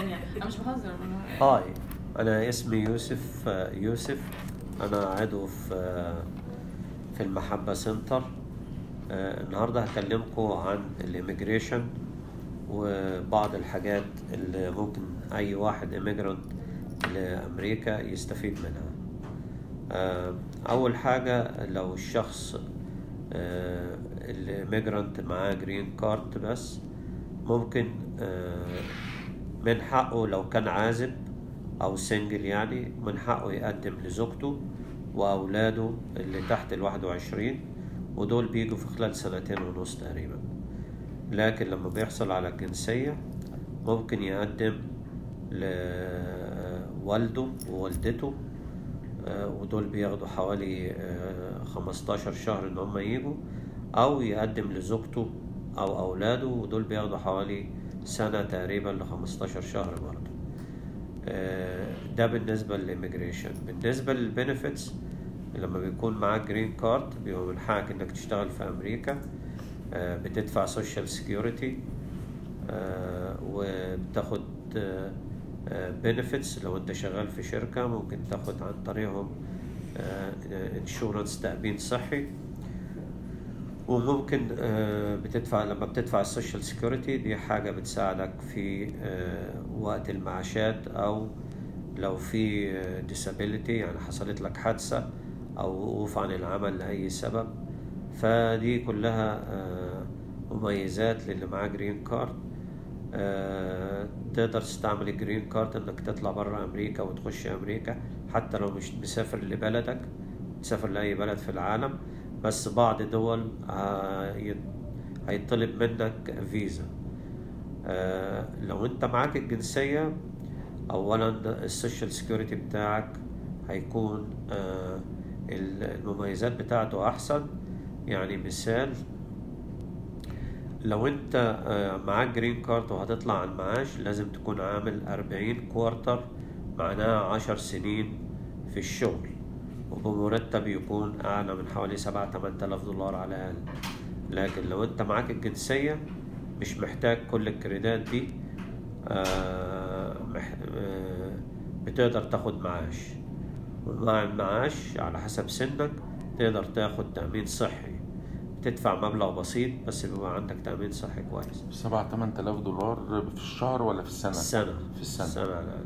يعني انا مش بهزر أنا- هاي أنا اسمي يوسف آه، يوسف أنا عضو في آه، في المحبة سنتر آه، النهاردة هكلمكم عن الإيميجريشن وبعض الحاجات اللي ممكن أي واحد إيميجرانت لأمريكا يستفيد منها آه، أول حاجة لو الشخص آه، الإيميجرانت معاه جرين كارد بس ممكن آه، من حقه لو كان عازب أو سنجل يعني من حقه يقدم لزوجته وأولاده اللي تحت الواحد وعشرين ودول بيجوا في خلال سنتين ونص تقريبا لكن لما بيحصل على الجنسية ممكن يقدم لوالده ووالدته آه، ودول بياخدوا حوالي آه، 15 شهر ان هم يجوا او يقدم لزوجته او اولاده ودول بياخدوا حوالي سنة تقريبا ل 15 شهر برضه آه، ده بالنسبة للإيميجريشن بالنسبة للبنفيتس لما بيكون معاك جرين كارد بيبقى من حقك انك تشتغل في امريكا آه، بتدفع سوشيال سيكيورتي وبتاخد بنفيتس لو انت شغال في شركة ممكن تاخد عن طريقهم انشورنس تأمين صحي وممكن آه، بتدفع لما بتدفع السوشيال سيكيورتي دي حاجة بتساعدك في آه، وقت المعاشات أو لو في ديسابيليتي يعني حصلت لك حادثة أو وقوف عن العمل لأي سبب فدي كلها آه، مميزات للي معاه جرين كارد آه، تقدر تستعمل الجرين كارد انك تطلع بره امريكا وتخش امريكا حتى لو مش مسافر لبلدك تسافر لاي بلد في العالم بس بعض دول آه، يت- هيطلب منك فيزا آه، لو انت معاك الجنسية اولا السوشيال سيكيورتي بتاعك هيكون آه، المميزات بتاعته احسن يعني مثال لو انت آه، معاك جرين كارد وهتطلع على المعاش لازم تكون عامل أربعين كوارتر معناها عشر سنين في الشغل وبمرتب يكون أعلى من حوالي سبعة تمن تلاف دولار على الأقل لكن لو انت معاك الجنسية مش محتاج كل الكريدات دي آه، مح- آه، بتقدر تاخد معاش ومع المعاش على حسب سنك تقدر تاخد تأمين صحي تدفع مبلغ بسيط بس بيبقى عندك تأمين صحي كويس 7 8000 دولار في الشهر ولا في السنة؟ السنة في السنة. السنة على الأقل.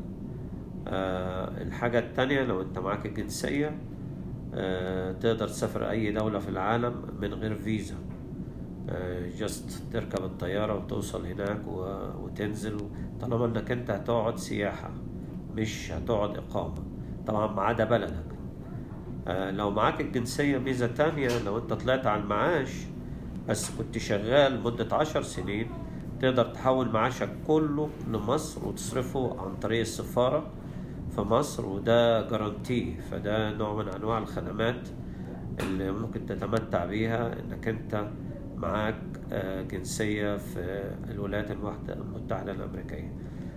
آه الحاجة التانية لو أنت معاك الجنسية آه تقدر تسافر أي دولة في العالم من غير فيزا آه جست تركب الطيارة وتوصل هناك و... وتنزل طالما إنك أنت هتقعد سياحة مش هتقعد إقامة طبعا ما عدا بلدك آه، لو معاك الجنسية ميزة تانية لو انت طلعت على المعاش بس كنت شغال مدة عشر سنين تقدر تحول معاشك كله لمصر وتصرفه عن طريق السفارة في مصر وده جارانتي فده نوع من أنواع الخدمات اللي ممكن تتمتع بيها انك انت معاك آه، جنسية في الولايات المحت- المتحدة الأمريكية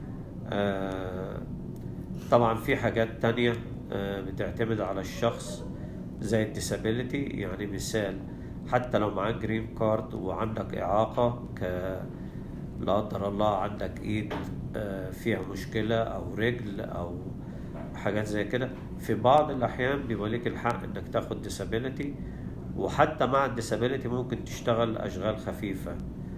آه، طبعا في حاجات تانية آه، بتعتمد على الشخص زي الديسابيليتي يعني مثال حتى لو معاك جرين كارد وعندك إعاقة ك لا قدر الله عندك إيد آه، فيها مشكلة أو رجل أو حاجات زي كده في بعض الأحيان بيبقى ليك الحق إنك تاخد ديسابيليتي وحتى مع الديسابيليتي ممكن تشتغل أشغال خفيفة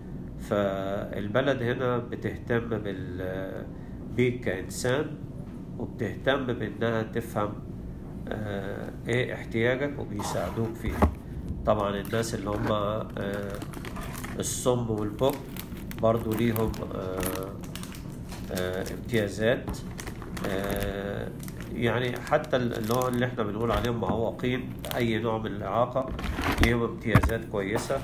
فالبلد هنا بتهتم بال بيك كإنسان وبتهتم بإنها تفهم آه، إيه احتياجك وبيساعدوك فيه طبعا الناس اللي هم آه، الصم والبكم برضو ليهم آه، آه، امتيازات آه، يعني حتى اللي هو اللي احنا بنقول عليهم معوقين أي نوع من الإعاقة ليهم امتيازات كويسة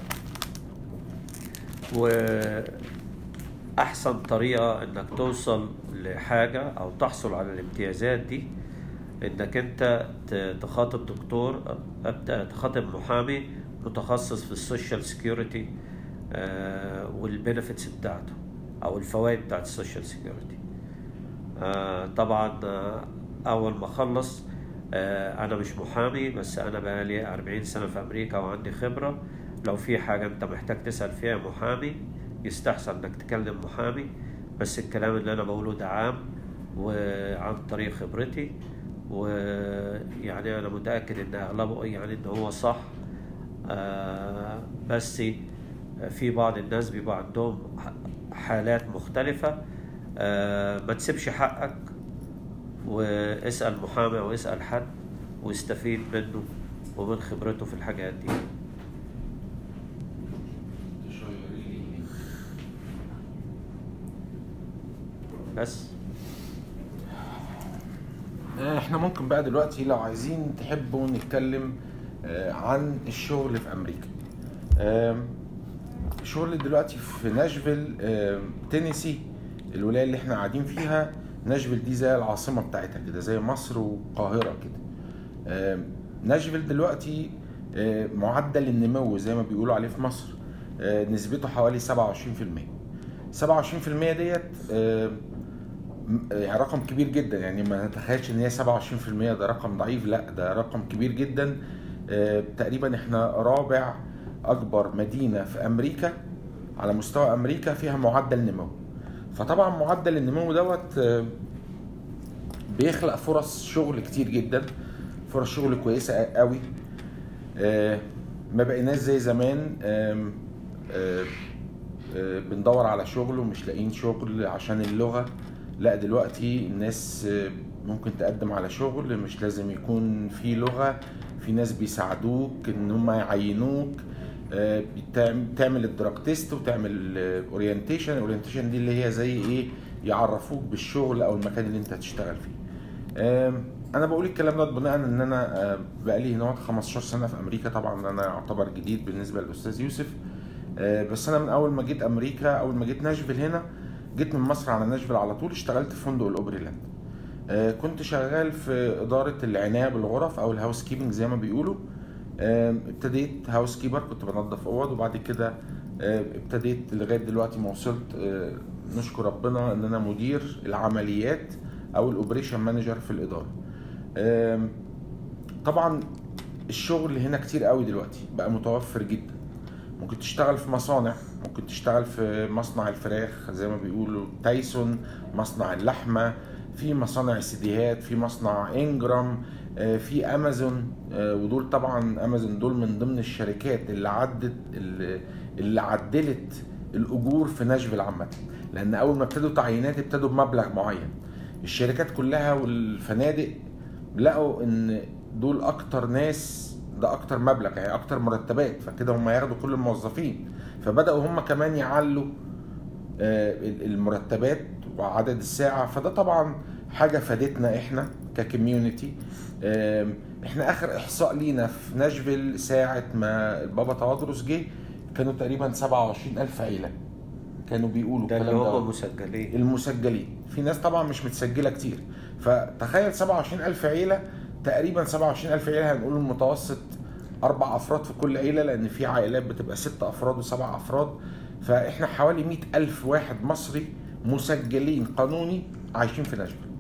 وأحسن طريقة إنك توصل لحاجة أو تحصل على الامتيازات دي إنك أنت ت- تخاطب دكتور أبدأ تخاطب محامي متخصص في السوشيال سيكيورتي والبنفيتس بتاعته أو الفوائد بتاعت السوشيال سيكيورتي طبعا آه، أول ما أخلص آه، أنا مش محامي بس أنا بقالي أربعين سنة في أمريكا وعندي خبرة لو في حاجة أنت محتاج تسأل فيها محامي يستحسن إنك تكلم محامي بس الكلام اللي انا بقوله ده عام وعن طريق خبرتي ويعني انا متاكد ان اغلبه يعني ان هو صح آه بس في بعض الناس بيبقى عندهم حالات مختلفة آه ما تسيبش حقك واسأل محامي أو اسأل حد واستفيد منه ومن خبرته في الحاجات دي بس احنا ممكن بقى دلوقتي لو عايزين تحبوا نتكلم آه، عن الشغل في امريكا آم، شغل دلوقتي في ناشفيل آم، تينيسي الولايه اللي احنا قاعدين فيها ناشفيل دي زي العاصمه بتاعتها كده زي مصر والقاهره كده آم، ناشفيل دلوقتي آه، معدل النمو زي ما بيقولوا عليه في مصر آه، نسبته حوالي 27% 27% ديت آه، م- يعني رقم كبير جدا يعني ما نتخيلش ان هي 27% ده رقم ضعيف لا ده رقم كبير جدا آه، تقريبا احنا رابع اكبر مدينه في امريكا على مستوى امريكا فيها معدل نمو فطبعا معدل النمو دوت آه، بيخلق فرص شغل كتير جدا فرص شغل كويسه قوي آه، ما بقيناش زي زمان آم، آه، آه، بندور على شغل ومش لاقيين شغل عشان اللغة لا دلوقتي الناس آه، ممكن تقدم على شغل مش لازم يكون في لغة في ناس بيساعدوك ان هم يعينوك آه، بتعم- بتعمل الدراج تيست وتعمل اورينتيشن الاورينتيشن دي اللي هي زي ايه يعرفوك بالشغل او المكان اللي انت هتشتغل فيه آم، انا بقول الكلام ده بناء ان انا آه، بقالي هنا 15 سنه في امريكا طبعا انا اعتبر جديد بالنسبه للاستاذ يوسف آه، بس انا من اول ما جيت امريكا اول ما جيت ناشفيل هنا جيت من مصر على ناشفيل على طول اشتغلت في فندق الاوبري لاند آه، كنت شغال في اداره العنايه بالغرف او الهاوس كيبنج زي ما بيقولوا آم، ابتديت هاوس كيبر كنت بنظف اوض وبعد كده آه، ابتديت لغايه دلوقتي ما وصلت آه، نشكر ربنا ان انا مدير العمليات او الاوبريشن مانجر في الاداره آم، طبعا الشغل هنا كتير قوي دلوقتي بقى متوفر جدا ممكن تشتغل في مصانع ممكن تشتغل في مصنع الفراخ زي ما بيقولوا تايسون مصنع اللحمة في مصانع سيديهات في مصنع انجرام آه، في امازون آه، ودول طبعا امازون دول من ضمن الشركات اللي عدت اللي اللي عدلت الاجور في ناشفيل عامه لان اول ما ابتدوا تعيينات ابتدوا بمبلغ معين الشركات كلها والفنادق لقوا ان دول اكتر ناس ده اكتر مبلغ يعني اكتر مرتبات فكده هم ياخدوا كل الموظفين فبداوا هم كمان يعلوا آه، المرتبات وعدد الساعة فده طبعا حاجة فادتنا احنا ككوميونتي آم، احنا اخر احصاء لينا في ناشفيل ساعة ما البابا توادرس جه كانوا تقريبا 27 ألف عيلة كانوا بيقولوا ده اللي الكلام هم ده مسجلين المسجلين في ناس طبعا مش متسجله كتير فتخيل 27000 عيله تقريبا 27000 عيله هنقول المتوسط اربع افراد في كل عيله لان في عائلات بتبقى ست افراد وسبع افراد فاحنا حوالي 100000 واحد مصري مسجلين قانوني عايشين في ناشفيل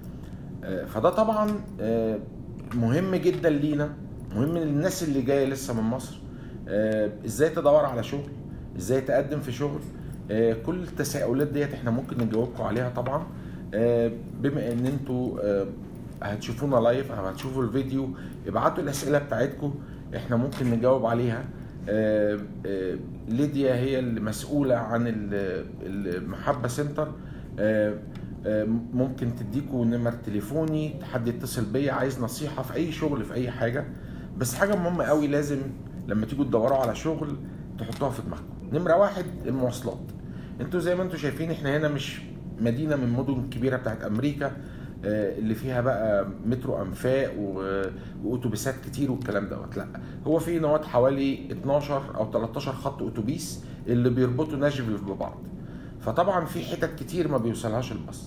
آه، فده طبعا آه، مهم جدا لينا مهم للناس اللي جايه لسه من مصر آه، ازاي تدور على شغل ازاي تقدم في شغل آه، كل التساؤلات ديت احنا ممكن نجاوبكم عليها طبعا آه، بما ان انتوا آه، هتشوفونا لايف او هتشوفوا الفيديو ابعتوا الاسئله بتاعتكم احنا ممكن نجاوب عليها آه، آه، ليديا هي المسؤوله عن ال- المحبه سنتر آه، آه، ممكن تديكوا نمر تليفوني حد يتصل بيا عايز نصيحه في اي شغل في اي حاجه بس حاجه مهمه قوي لازم لما تيجوا تدوروا على شغل تحطوها في دماغكم نمره واحد المواصلات انتوا زي ما انتوا شايفين احنا هنا مش مدينه من المدن الكبيره بتاعت امريكا آه، اللي فيها بقى مترو انفاق و- واتوبيسات كتير والكلام دوت لا هو في نوات حوالي 12 او 13 خط اتوبيس اللي بيربطوا ناشفيل ببعض فطبعا في حتت كتير ما بيوصلهاش الباص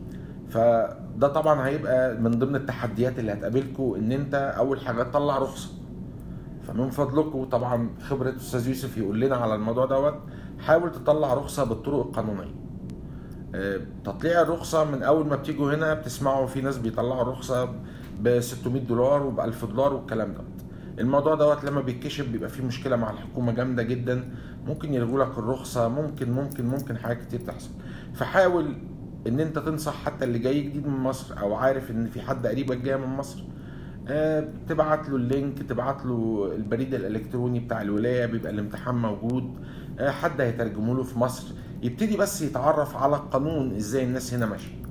فده طبعا هيبقى من ضمن التحديات اللي هتقابلكم ان انت اول حاجه تطلع رخصه فمن فضلكم طبعا خبره استاذ يوسف يقول لنا على الموضوع دوت حاول تطلع رخصه بالطرق القانونيه آه، تطليع الرخصه من اول ما بتيجوا هنا بتسمعوا في ناس بيطلعوا الرخصه ب 600 دولار وب 1000 دولار والكلام دوت الموضوع دوت لما بيتكشف بيبقى فيه مشكله مع الحكومه جامده جدا ممكن يلغوا لك الرخصه ممكن ممكن ممكن حاجات كتير تحصل فحاول ان انت تنصح حتى اللي جاي جديد من مصر او عارف ان في حد قريبك جاي من مصر آه، تبعت له اللينك تبعت له البريد الالكتروني بتاع الولايه بيبقى الامتحان موجود آه، حد هيترجمه له في مصر يبتدي بس يتعرف على القانون ازاي الناس هنا ماشيه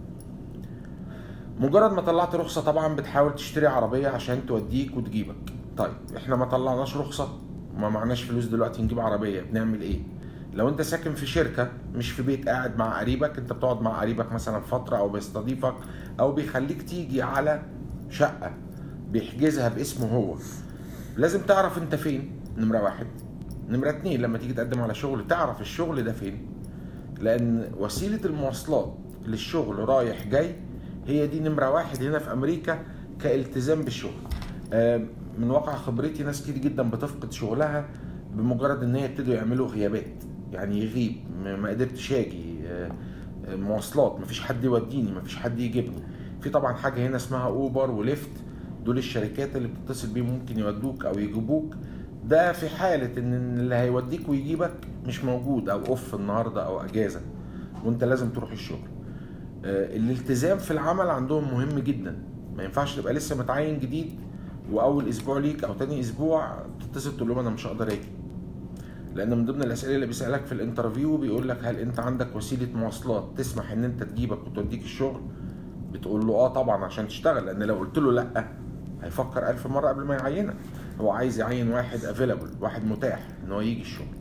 مجرد ما طلعت رخصه طبعا بتحاول تشتري عربيه عشان توديك وتجيبك طيب احنا ما طلعناش رخصه وما معناش فلوس دلوقتي نجيب عربيه بنعمل ايه لو انت ساكن في شركه مش في بيت قاعد مع قريبك انت بتقعد مع قريبك مثلا فتره او بيستضيفك او بيخليك تيجي على شقه بيحجزها باسمه هو لازم تعرف انت فين نمره واحد نمره اتنين لما تيجي تقدم على شغل تعرف الشغل ده فين لان وسيله المواصلات للشغل رايح جاي هي دي نمره واحد هنا في امريكا كالتزام بالشغل آه، من واقع خبرتي ناس كتير جدا بتفقد شغلها بمجرد ان هي يبتدوا يعملوا غيابات يعني يغيب م- ما قدرتش اجي آه، آه، مواصلات مفيش حد يوديني مفيش حد يجيبني في طبعا حاجه هنا اسمها اوبر وليفت دول الشركات اللي بتتصل بيهم ممكن يودوك او يجيبوك ده في حالة ان اللي هيوديك ويجيبك مش موجود او اوف النهاردة او اجازة وانت لازم تروح الشغل آه، الالتزام في العمل عندهم مهم جدا ما ينفعش تبقى لسه متعين جديد واول اسبوع ليك او تاني اسبوع تتصل تقول لهم انا مش هقدر اجي لان من ضمن الاسئله اللي بيسالك في الانترفيو بيقول لك هل انت عندك وسيله مواصلات تسمح ان انت تجيبك وتوديك الشغل بتقول له اه طبعا عشان تشتغل لان لو قلت له لا هيفكر ألف مرة قبل ما يعينك هو عايز يعين واحد افيلابل واحد متاح ان هو يجي الشغل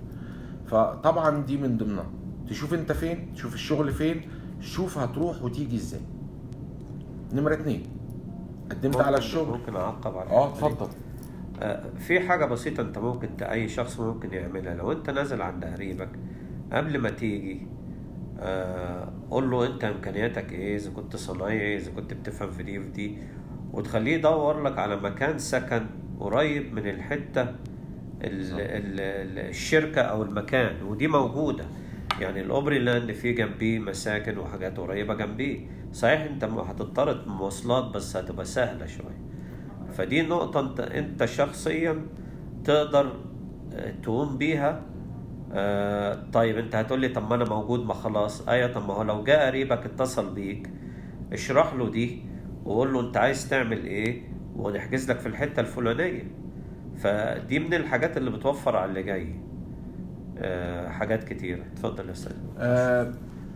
فطبعا دي من ضمنها تشوف انت فين تشوف الشغل فين شوف هتروح وتيجي ازاي نمرة اتنين قدمت على ممكن- الشغل ممكن اعقب على اه الحتة دي؟ اتفضل آه، في حاجة بسيطة انت ممكن ت- اي شخص ممكن يعملها لو انت نازل عند قريبك قبل ما تيجي آه، قول له انت امكانياتك ايه اذا كنت صنايعي اذا كنت بتفهم في دي وفي دي وتخليه يدور لك على مكان سكن قريب من الحتة ال ال ال الشركة او المكان ودي موجودة يعني الاوبري لاند فيه جنبيه مساكن وحاجات قريبة جنبيه صحيح انت م- هتضطرد مواصلات بس هتبقى سهلة شوية فدي نقطة انت انت شخصيا تقدر آه، تقوم بيها آه، طيب انت هتقول لي طب ما انا موجود ما خلاص ايوه طب ما هو لو جاء قريبك اتصل بيك اشرح له دي وقول له انت عايز تعمل ايه ونحجز لك في الحتة الفلانية فدي من الحاجات اللي بتوفر على اللي جاي آه، حاجات كتيرة اتفضل يا استاذ آه،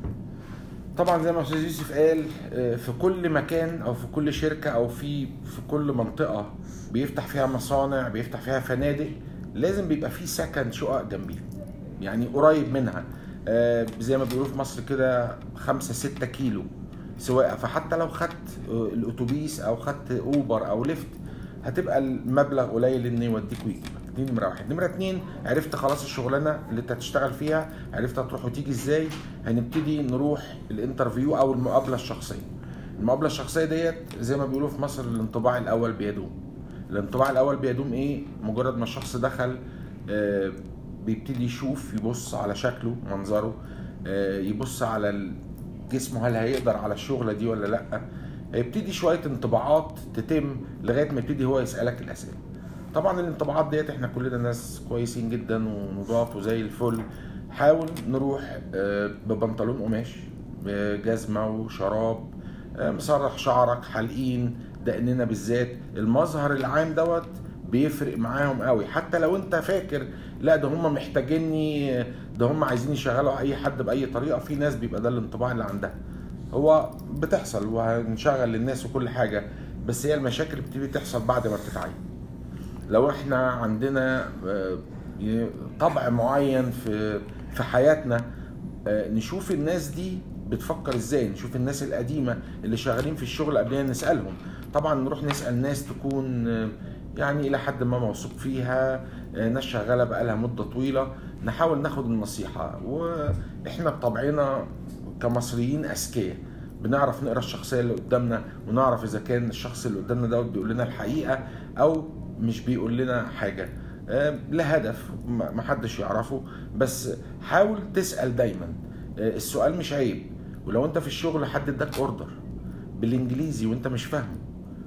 طبعا زي ما استاذ يوسف قال آه، في كل مكان او في كل شركه او في في كل منطقه بيفتح فيها مصانع بيفتح فيها فنادق لازم بيبقى في سكن شقق جنبيها يعني قريب منها آه، زي ما بيقولوا في مصر كده خمسة ستة كيلو سواقة فحتى لو خدت آه، الاتوبيس او خدت اوبر او ليفت هتبقى المبلغ قليل ان يوديك ويجيبك دي نمره واحد نمره اتنين عرفت خلاص الشغلانه اللي انت هتشتغل فيها عرفت هتروح وتيجي ازاي هنبتدي نروح الانترفيو او المقابله الشخصيه المقابله الشخصيه ديت زي ما بيقولوا في مصر الانطباع الاول بيدوم الانطباع الاول بيدوم ايه مجرد ما الشخص دخل آه، بيبتدي يشوف يبص على شكله منظره آه، يبص على ال- جسمه هل هيقدر على الشغله دي ولا لا هيبتدي شويه انطباعات تتم لغايه ما يبتدي هو يسالك الاسئله طبعا الانطباعات ديت احنا كلنا ناس كويسين جدا ونضاف وزي الفل حاول نروح آه، ببنطلون قماش بجزمه وشراب آه، مسرح شعرك حالقين دقننا بالذات المظهر العام دوت بيفرق معاهم قوي حتى لو انت فاكر لا ده هم محتاجيني ده هم عايزين يشغلوا اي حد باي طريقه في ناس بيبقى ده الانطباع اللي عندها هو بتحصل وهنشغل للناس وكل حاجه بس هي المشاكل بتبتدي تحصل بعد ما بتتعين لو احنا عندنا آه، ي- طبع معين في في حياتنا آه، نشوف الناس دي بتفكر ازاي نشوف الناس القديمه اللي شغالين في الشغل قبلنا نسالهم طبعا نروح نسال ناس تكون آه، يعني الى حد ما موثوق فيها آه، ناس شغاله بقالها مده طويله نحاول ناخد النصيحه واحنا بطبعنا كمصريين اذكياء بنعرف نقرا الشخصيه اللي قدامنا ونعرف اذا كان الشخص اللي قدامنا دوت بيقول لنا الحقيقه او مش بيقول لنا حاجه آه، لا هدف ما ما حدش يعرفه بس حاول تسال دايما آه، السؤال مش عيب ولو انت في الشغل حد اداك اوردر بالانجليزي وانت مش فاهمه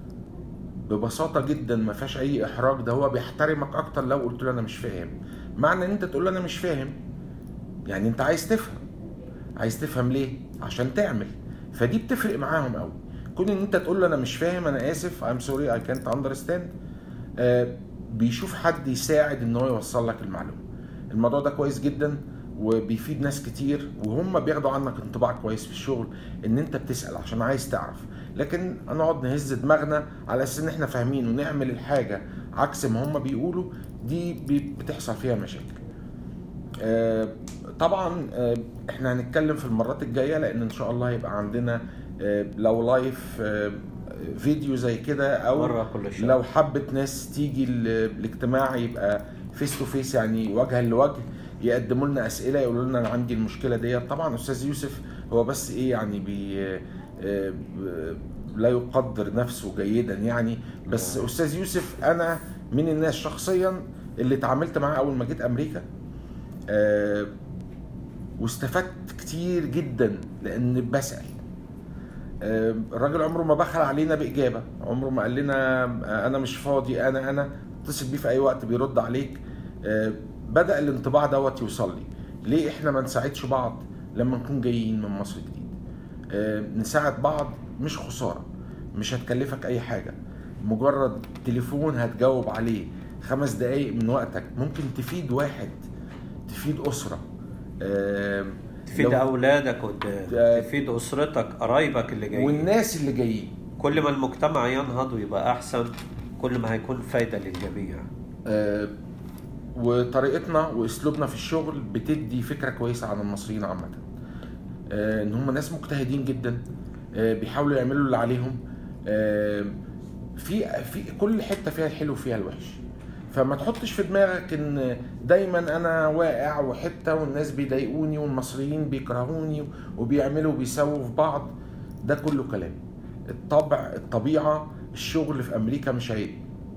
ببساطه جدا ما فيهاش اي احراج ده هو بيحترمك اكتر لو قلت له انا مش فاهم معنى ان انت تقول له انا مش فاهم يعني انت عايز تفهم عايز تفهم ليه عشان تعمل فدي بتفرق معاهم قوي كون ان انت تقول له انا مش فاهم انا اسف I'm sorry I can't understand آه، بيشوف حد يساعد ان هو يوصل لك المعلومه الموضوع ده كويس جدا وبيفيد ناس كتير وهم بياخدوا عنك انطباع كويس في الشغل ان انت بتسال عشان عايز تعرف لكن نقعد نهز دماغنا على اساس ان احنا فاهمين ونعمل الحاجه عكس ما هم بيقولوا دي بي- بتحصل فيها مشاكل آه، طبعا آه، احنا هنتكلم في المرات الجايه لان ان شاء الله هيبقى عندنا آه، لو لايف آه، فيديو زي كده او مرة كل شهر. لو حبت ناس تيجي ال- الاجتماع يبقى فيس تو فيس يعني وجها لوجه يقدموا لنا اسئله يقولوا لنا انا عندي المشكله ديت طبعا استاذ يوسف هو بس ايه يعني بي آه، ب- لا يقدر نفسه جيدا يعني بس استاذ يوسف انا من الناس شخصيا اللي اتعاملت معاه اول ما جيت امريكا آه، واستفدت كتير جدا لان بسال آه، الراجل عمره ما بخل علينا باجابه عمره ما قال لنا آه، انا مش فاضي انا انا اتصل بيه في اي وقت بيرد عليك آه، بدا الانطباع دوت يوصل لي ليه احنا ما نساعدش بعض لما نكون جايين من مصر جديد آه، نساعد بعض مش خساره مش هتكلفك اي حاجه مجرد تليفون هتجاوب عليه خمس دقايق من وقتك ممكن تفيد واحد تفيد اسره آه، تفيد لو- اولادك قدام آه. تفيد اسرتك قرايبك اللي جايين والناس اللي جايين كل ما المجتمع ينهض ويبقى احسن كل ما هيكون فايده للجميع آه، وطريقتنا واسلوبنا في الشغل بتدي فكره كويسه عن المصريين عامه آه، ان هم ناس مجتهدين جدا آه، بيحاولوا يعملوا اللي عليهم آه، في في كل حته فيها الحلو وفيها الوحش فما تحطش في دماغك ان دايما انا واقع وحته والناس بيضايقوني والمصريين بيكرهوني وبيعملوا وبيسووا في بعض ده كله كلام الطبع الطبيعه الشغل في امريكا مش عيب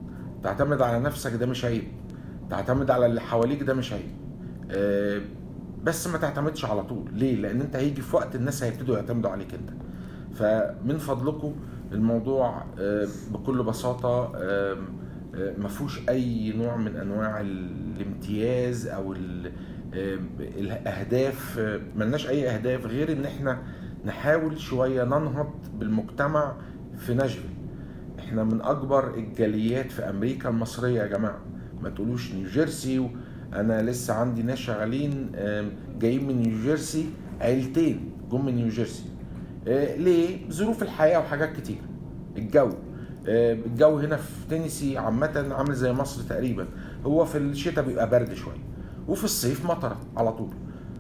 تعتمد على نفسك ده مش عيب تعتمد على اللي حواليك ده مش عيب آه، بس ما تعتمدش على طول ليه لان انت هيجي في وقت الناس هيبتدوا يعتمدوا عليك انت فمن فضلكم الموضوع آه، بكل بساطه آم، آه، ما فيهوش اي نوع من انواع الامتياز او ال- آم، الاهداف آه، ملناش اي اهداف غير ان احنا نحاول شويه ننهض بالمجتمع في ناشفيل احنا من اكبر الجاليات في امريكا المصريه يا جماعه ما تقولوش نيوجيرسي و... انا لسه عندي ناس شغالين آم، جايين من نيوجيرسي عيلتين جم من نيوجيرسي آه، ليه ظروف الحياه وحاجات كتير الجو آه، الجو هنا في تينيسي عامه عامل زي مصر تقريبا هو في الشتاء بيبقى برد شويه وفي الصيف مطره على طول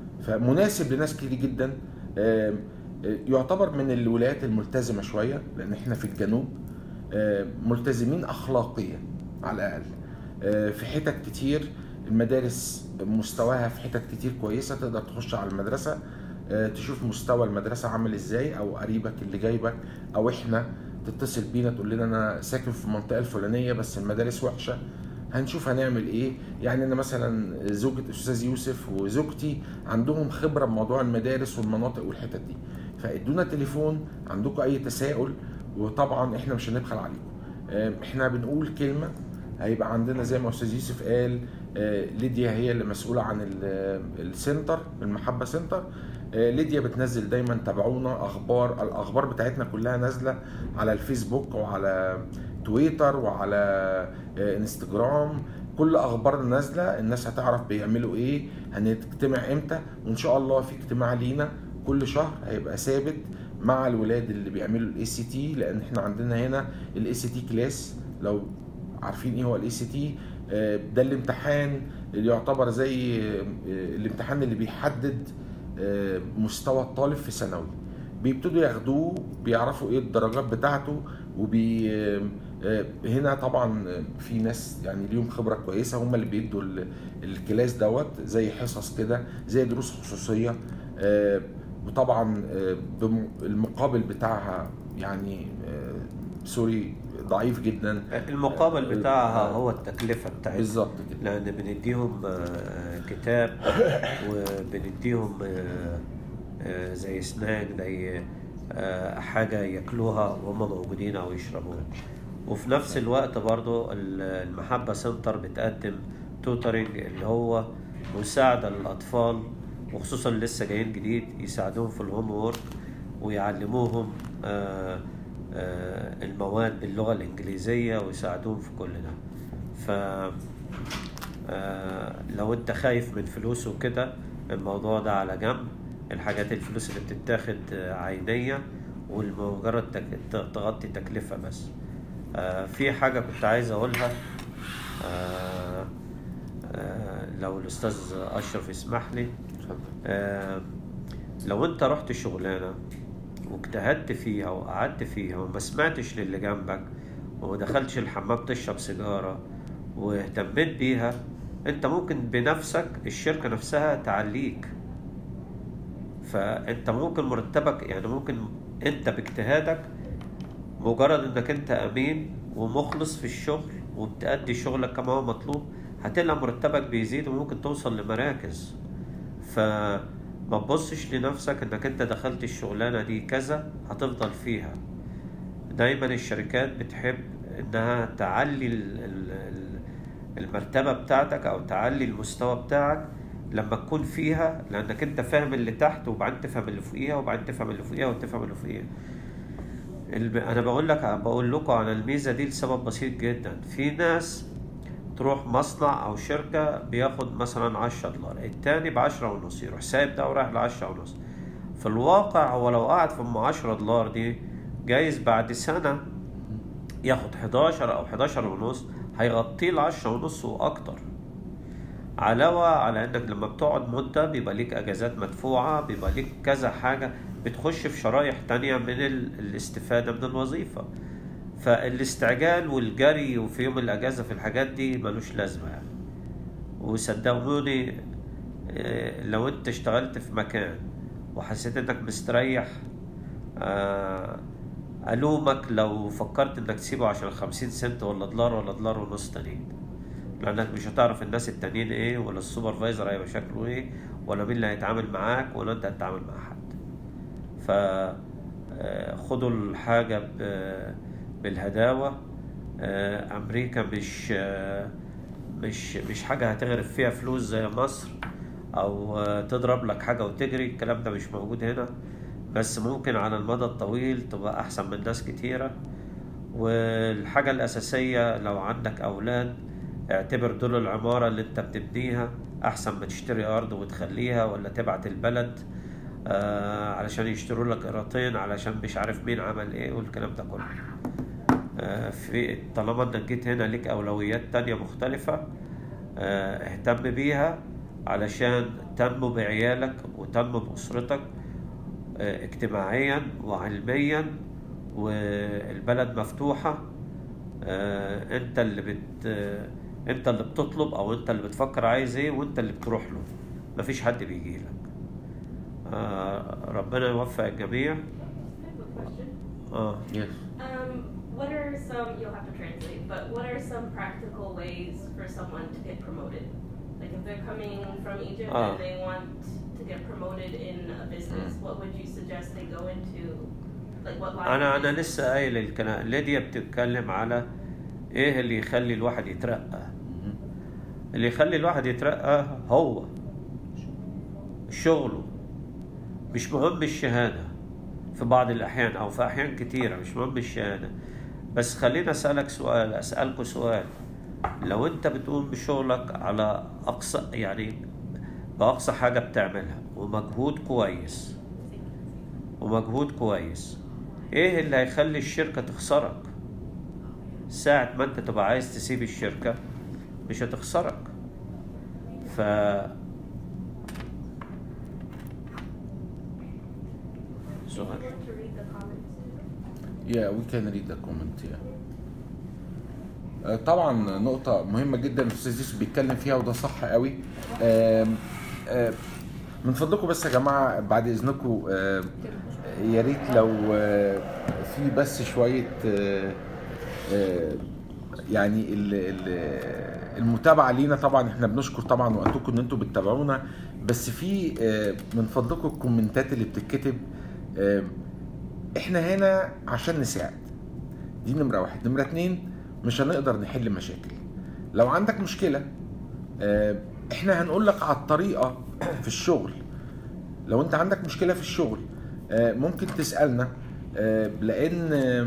فمناسب لناس كتير جدا آم، آه، يعتبر من الولايات الملتزمه شويه لان احنا في الجنوب آه، ملتزمين اخلاقيا على الاقل آه، في حتت كتير المدارس مستواها في حتت كتير كويسه تقدر تخش على المدرسه آه، تشوف مستوى المدرسه عامل ازاي او قريبك اللي جايبك او احنا تتصل بينا تقول لنا انا ساكن في المنطقه الفلانيه بس المدارس وحشه هنشوف هنعمل ايه يعني انا مثلا زوجة استاذ يوسف وزوجتي عندهم خبره بموضوع المدارس والمناطق والحتت دي فادونا تليفون عندكم اي تساؤل وطبعا احنا مش هنبخل عليكم آه، احنا بنقول كلمه هيبقى عندنا زي ما استاذ يوسف قال آه، ليديا هي اللي مسؤوله عن ال- السنتر المحبه سنتر آه، ليديا بتنزل دايما تابعونا اخبار الاخبار بتاعتنا كلها نازله على الفيسبوك وعلى تويتر وعلى آه، انستجرام كل اخبارنا نازله الناس هتعرف بيعملوا ايه هنجتمع امتى وان شاء الله في اجتماع لينا كل شهر هيبقى ثابت مع الولاد اللي بيعملوا الاي سي تي لان احنا عندنا هنا الاي سي تي كلاس لو عارفين ايه هو الاي سي تي ده الامتحان اللي يعتبر زي آه، الامتحان اللي بيحدد آه، مستوى الطالب في ثانوي بيبتدوا ياخدوه بيعرفوا ايه الدرجات بتاعته وبي آه، آه، هنا طبعا آه، في ناس يعني ليهم خبره كويسه هم اللي بيدوا ال- الكلاس دوت زي حصص كده زي دروس خصوصيه آه، وطبعا آه، بم- المقابل بتاعها يعني آه، سوري ضعيف جدا المقابل بتاعها هو التكلفه بتاعتها بالظبط كده لان بنديهم آه، كتاب وبنديهم آه، آه، زي سناك زي آه، حاجه ياكلوها وهم موجودين او يشربوها وفي نفس الوقت برضو ال- المحبه سنتر بتقدم توترنج اللي هو مساعده للاطفال وخصوصا اللي لسه جايين جديد يساعدوهم في الهوم وورك ويعلموهم آه، آه، المواد باللغة الإنجليزية ويساعدوهم في كل ده ف آه، لو انت خايف من فلوس وكده الموضوع ده على جنب الحاجات الفلوس اللي بتتاخد آه، عينية والمجرد تك- ت- تغطي تكلفة بس آه، في حاجة كنت عايز أقولها آه، آه، لو الأستاذ أشرف يسمح لي اتفضل آه، لو انت رحت شغلانه واجتهدت فيها وقعدت فيها وما سمعتش للي جنبك وما دخلتش الحمام تشرب سيجاره واهتميت بيها انت ممكن بنفسك الشركه نفسها تعليك فانت ممكن مرتبك يعني ممكن انت باجتهادك مجرد انك انت امين ومخلص في الشغل وبتأدي شغلك كما هو مطلوب هتلاقي مرتبك بيزيد وممكن توصل لمراكز فما تبصش لنفسك انك انت دخلت الشغلانة دي كذا هتفضل فيها دايما الشركات بتحب انها تعلي ال- ال- ال- المرتبة بتاعتك او تعلي المستوى بتاعك لما تكون فيها لانك انت فاهم اللي تحت وبعدين تفهم اللي فوقيها وبعدين تفهم اللي فوقيها وتفهم اللي فوقيها الب- انا بقول لك بقول لكم على الميزه دي لسبب بسيط جدا في ناس تروح مصنع او شركه بياخد مثلا 10 دولار التاني ب 10 ونص يروح سايب ده ورايح ل 10 ونص في الواقع هو لو قعد في ام 10 دولار دي جايز بعد سنه ياخد 11 او 11 ونص هيغطيه ال 10 ونص واكتر علاوة على انك لما بتقعد مدة بيبقى ليك اجازات مدفوعة بيبقى ليك كذا حاجة بتخش في شرايح تانية من ال- الاستفادة من الوظيفة فالاستعجال والجري وفي يوم الاجازة في الحاجات دي ملوش لازمة يعني وصدقوني آه، لو انت اشتغلت في مكان وحسيت انك مستريح آه، الومك لو فكرت انك تسيبه عشان خمسين سنت ولا دولار ولا دولار ونص تانيين لانك مش هتعرف الناس التانيين ايه ولا السوبرفايزر هيبقى شكله ايه ولا مين اللي هيتعامل معاك ولا انت هتتعامل مع حد ف آه، خدوا الحاجة ب- بالهداوة آه، أمريكا مش آه، مش مش حاجة هتغرف فيها فلوس زي مصر أو آه، تضرب لك حاجة وتجري الكلام ده مش موجود هنا بس ممكن على المدى الطويل تبقى أحسن من ناس كتيرة والحاجة الأساسية لو عندك أولاد اعتبر دول العمارة اللي انت بتبنيها أحسن ما تشتري أرض وتخليها ولا تبعت البلد آه علشان يشتروا لك قراطين علشان مش عارف مين عمل ايه والكلام ده كله آه في طالما انك جيت هنا ليك أولويات تانية مختلفة آه اهتم بيها علشان تنمو بعيالك وتنمو بأسرتك آه، اجتماعيا وعلميا والبلد مفتوحة آه، انت اللي بت آه، انت اللي بتطلب او انت اللي بتفكر عايز ايه وانت اللي بتروح له مفيش حد بيجي لك آه، ربنا يوفق الجميع I have a question. اه Yes. Um, what are some, you'll have to translate, but what are some practical ways for someone to get promoted? Like if they're coming from Egypt Ah. and they want to get promoted in a business, what would you suggest they go into? Like what line? انا of انا business? لسه قايل الكلام ليديا بتتكلم على ايه اللي يخلي الواحد يترقى اللي يخلي الواحد يترقى هو شغله مش مهم الشهادة في بعض الأحيان أو في أحيان كتيرة مش مهم الشهادة بس خليني أسألك سؤال أسألكوا سؤال لو أنت بتقوم بشغلك على أقصى يعني بأقصى حاجة بتعملها ومجهود كويس ومجهود كويس إيه اللي هيخلي الشركة تخسرك ساعة ما أنت تبقى عايز تسيب الشركة مش هتخسرك ف Do you سؤال want to read the comments? Yeah, we can read the comment yeah. آه، طبعا نقطة مهمة جدا الأستاذ يوسف بيتكلم فيها وده صح قوي آم، آه، من فضلكم بس يا جماعة بعد إذنكم آه، يا ريت لو آه، في بس شوية آه، آه، يعني ال- ال- المتابعة لينا طبعا احنا بنشكر طبعا وقتكم ان انتم بتتابعونا بس في آه، من فضلكم الكومنتات اللي بتتكتب آه، احنا هنا عشان نساعد دي نمرة واحد نمرة اتنين مش هنقدر نحل مشاكل لو عندك مشكلة آه، احنا هنقول لك على الطريقة في الشغل لو انت عندك مشكلة في الشغل آه، ممكن تسالنا آه، لان آه،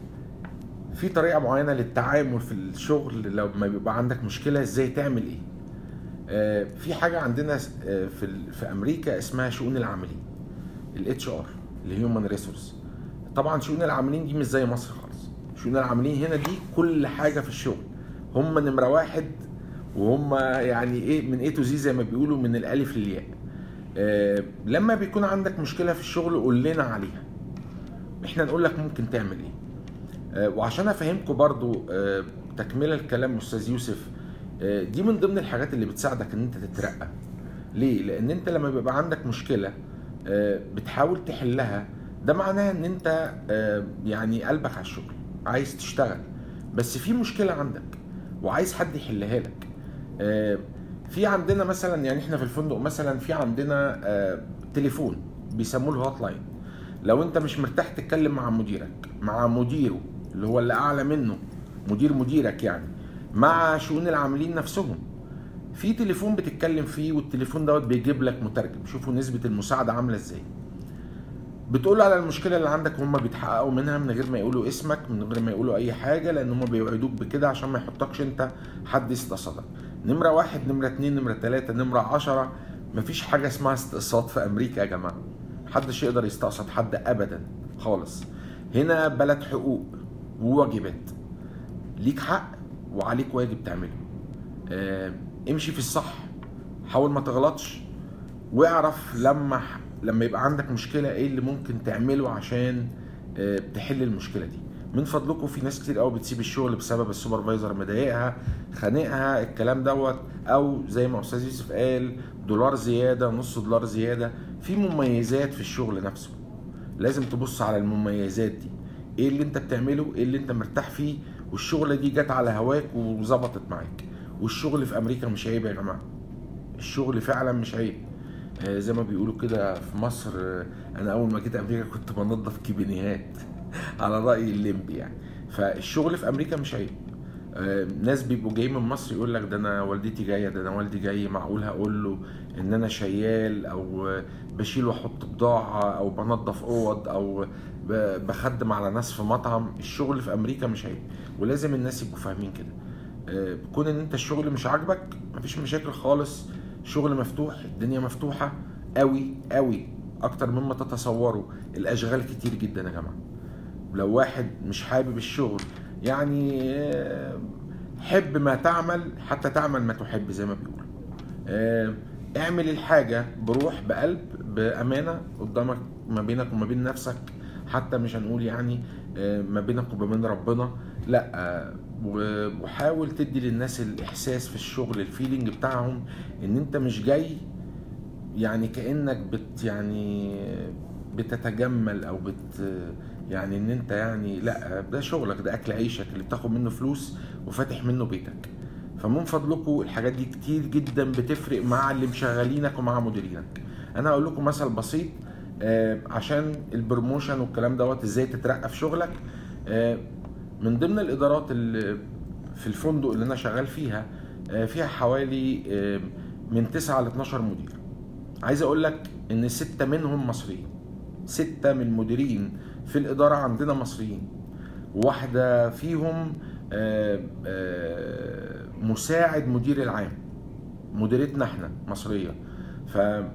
في طريقه معينه للتعامل في الشغل لو ما بيبقى عندك مشكله ازاي تعمل ايه آه، في حاجه عندنا آه، في ال- في امريكا اسمها شؤون العاملين الاتش ار الهيومن ريسورس طبعا شؤون العاملين دي مش زي مصر خالص شؤون العاملين هنا دي كل حاجه في الشغل هم نمره واحد وهم يعني ايه من ايه تو زي زي ما بيقولوا من الالف للياء آه، لما بيكون عندك مشكله في الشغل قول لنا عليها احنا نقول لك ممكن تعمل ايه آه، وعشان افهمكم برضو آه، تكمله الكلام استاذ يوسف آه، دي من ضمن الحاجات اللي بتساعدك ان انت تترقى ليه لان انت لما بيبقى عندك مشكله آه، بتحاول تحلها ده معناه ان انت آه، يعني قلبك على الشغل عايز تشتغل بس في مشكله عندك وعايز حد يحلها لك آه، في عندنا مثلا يعني احنا في الفندق مثلا في عندنا آه، تليفون بيسموه الهوت لاين لو انت مش مرتاح تتكلم مع مديرك مع مديره اللي هو اللي اعلى منه مدير مديرك يعني مع شؤون العاملين نفسهم في تليفون بتتكلم فيه والتليفون دوت بيجيب لك مترجم شوفوا نسبة المساعدة عاملة ازاي بتقول على المشكلة اللي عندك وهم بيتحققوا منها من غير ما يقولوا اسمك من غير ما يقولوا اي حاجة لان هم بيوعدوك بكده عشان ما يحطكش انت حد يستصدك نمرة واحد نمرة اتنين نمرة تلاتة نمرة عشرة مفيش حاجة اسمها استقصاد في امريكا يا جماعة محدش يقدر يستقصد حد ابدا خالص هنا بلد حقوق وواجبات ليك حق وعليك واجب تعمله آه، امشي في الصح حاول ما تغلطش واعرف لما لما يبقى عندك مشكله ايه اللي ممكن تعمله عشان آه، تحل المشكله دي من فضلكم في ناس كتير قوي بتسيب الشغل بسبب السوبرفايزر مضايقها خانقها الكلام دوت او زي ما استاذ يوسف قال دولار زياده نص دولار زياده في مميزات في الشغل نفسه لازم تبص على المميزات دي ايه اللي انت بتعمله ايه اللي انت مرتاح فيه والشغله دي جت على هواك وظبطت معاك والشغل في امريكا مش عيب يا جماعه الشغل فعلا مش عيب آه، زي ما بيقولوا كده في مصر آه، انا اول ما جيت امريكا كنت بنظف كيبينيهات على راي الليمبي يعني فالشغل في امريكا مش عيب آه، ناس بيبقوا جايين من مصر يقول لك ده انا والدتي جايه ده انا والدي جاي معقول هقول له ان انا شيال او آه، بشيل واحط بضاعه او بنظف اوض او ب- بخدم على ناس في مطعم الشغل في امريكا مش عيب ولازم الناس يبقوا فاهمين كده آه، كون ان انت الشغل مش عاجبك مفيش مشاكل خالص شغل مفتوح الدنيا مفتوحه قوي قوي اكتر مما تتصوروا الاشغال كتير جدا يا جماعه لو واحد مش حابب الشغل يعني آه، حب ما تعمل حتى تعمل ما تحب زي ما بيقولوا آه، اعمل الحاجة بروح بقلب بأمانة قدامك ما بينك وما بين نفسك حتى مش هنقول يعني آه، ما بينك وما بين ربنا لا آه، و- وحاول تدي للناس الإحساس في الشغل الفيلينج بتاعهم إن أنت مش جاي يعني كأنك بت يعني بتتجمل أو بت يعني إن أنت يعني لا ده شغلك ده أكل عيشك اللي بتاخد منه فلوس وفاتح منه بيتك فمن فضلكم الحاجات دي كتير جدا بتفرق مع اللي مشغلينك ومع مديرينك انا هقول لكم مثل بسيط آه، عشان البروموشن والكلام دوت ازاي تترقى في شغلك آه، من ضمن الادارات اللي في الفندق اللي انا شغال فيها آه، فيها حوالي آه، من 9 ل 12 مدير عايز اقول لك ان ستة منهم مصريين ستة من المديرين في الادارة عندنا مصريين واحدة فيهم آه، آه، مساعد مدير العام مديرتنا احنا مصرية ف ال-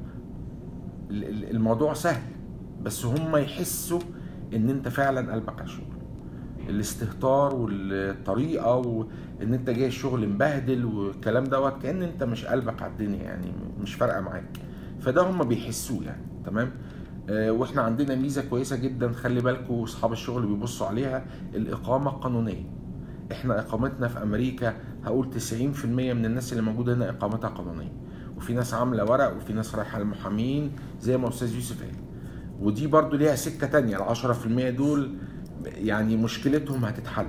ال- الموضوع سهل بس هم يحسوا ان انت فعلا قلبك على الشغل الاستهتار والطريقة وان انت جاي الشغل مبهدل والكلام دوت كأن انت مش قلبك على الدنيا يعني مش فارقة معاك فده هم بيحسوه يعني تمام آه، واحنا عندنا ميزة كويسة جدا خلي بالكم اصحاب الشغل بيبصوا عليها الاقامة القانونية احنا اقامتنا في امريكا هقول 90% من الناس اللي موجوده هنا اقامتها قانونيه وفي ناس عامله ورق وفي ناس رايحه للمحامين زي ما استاذ يوسف قال ودي برضو ليها سكه تانية ال 10% دول يعني مشكلتهم هتتحل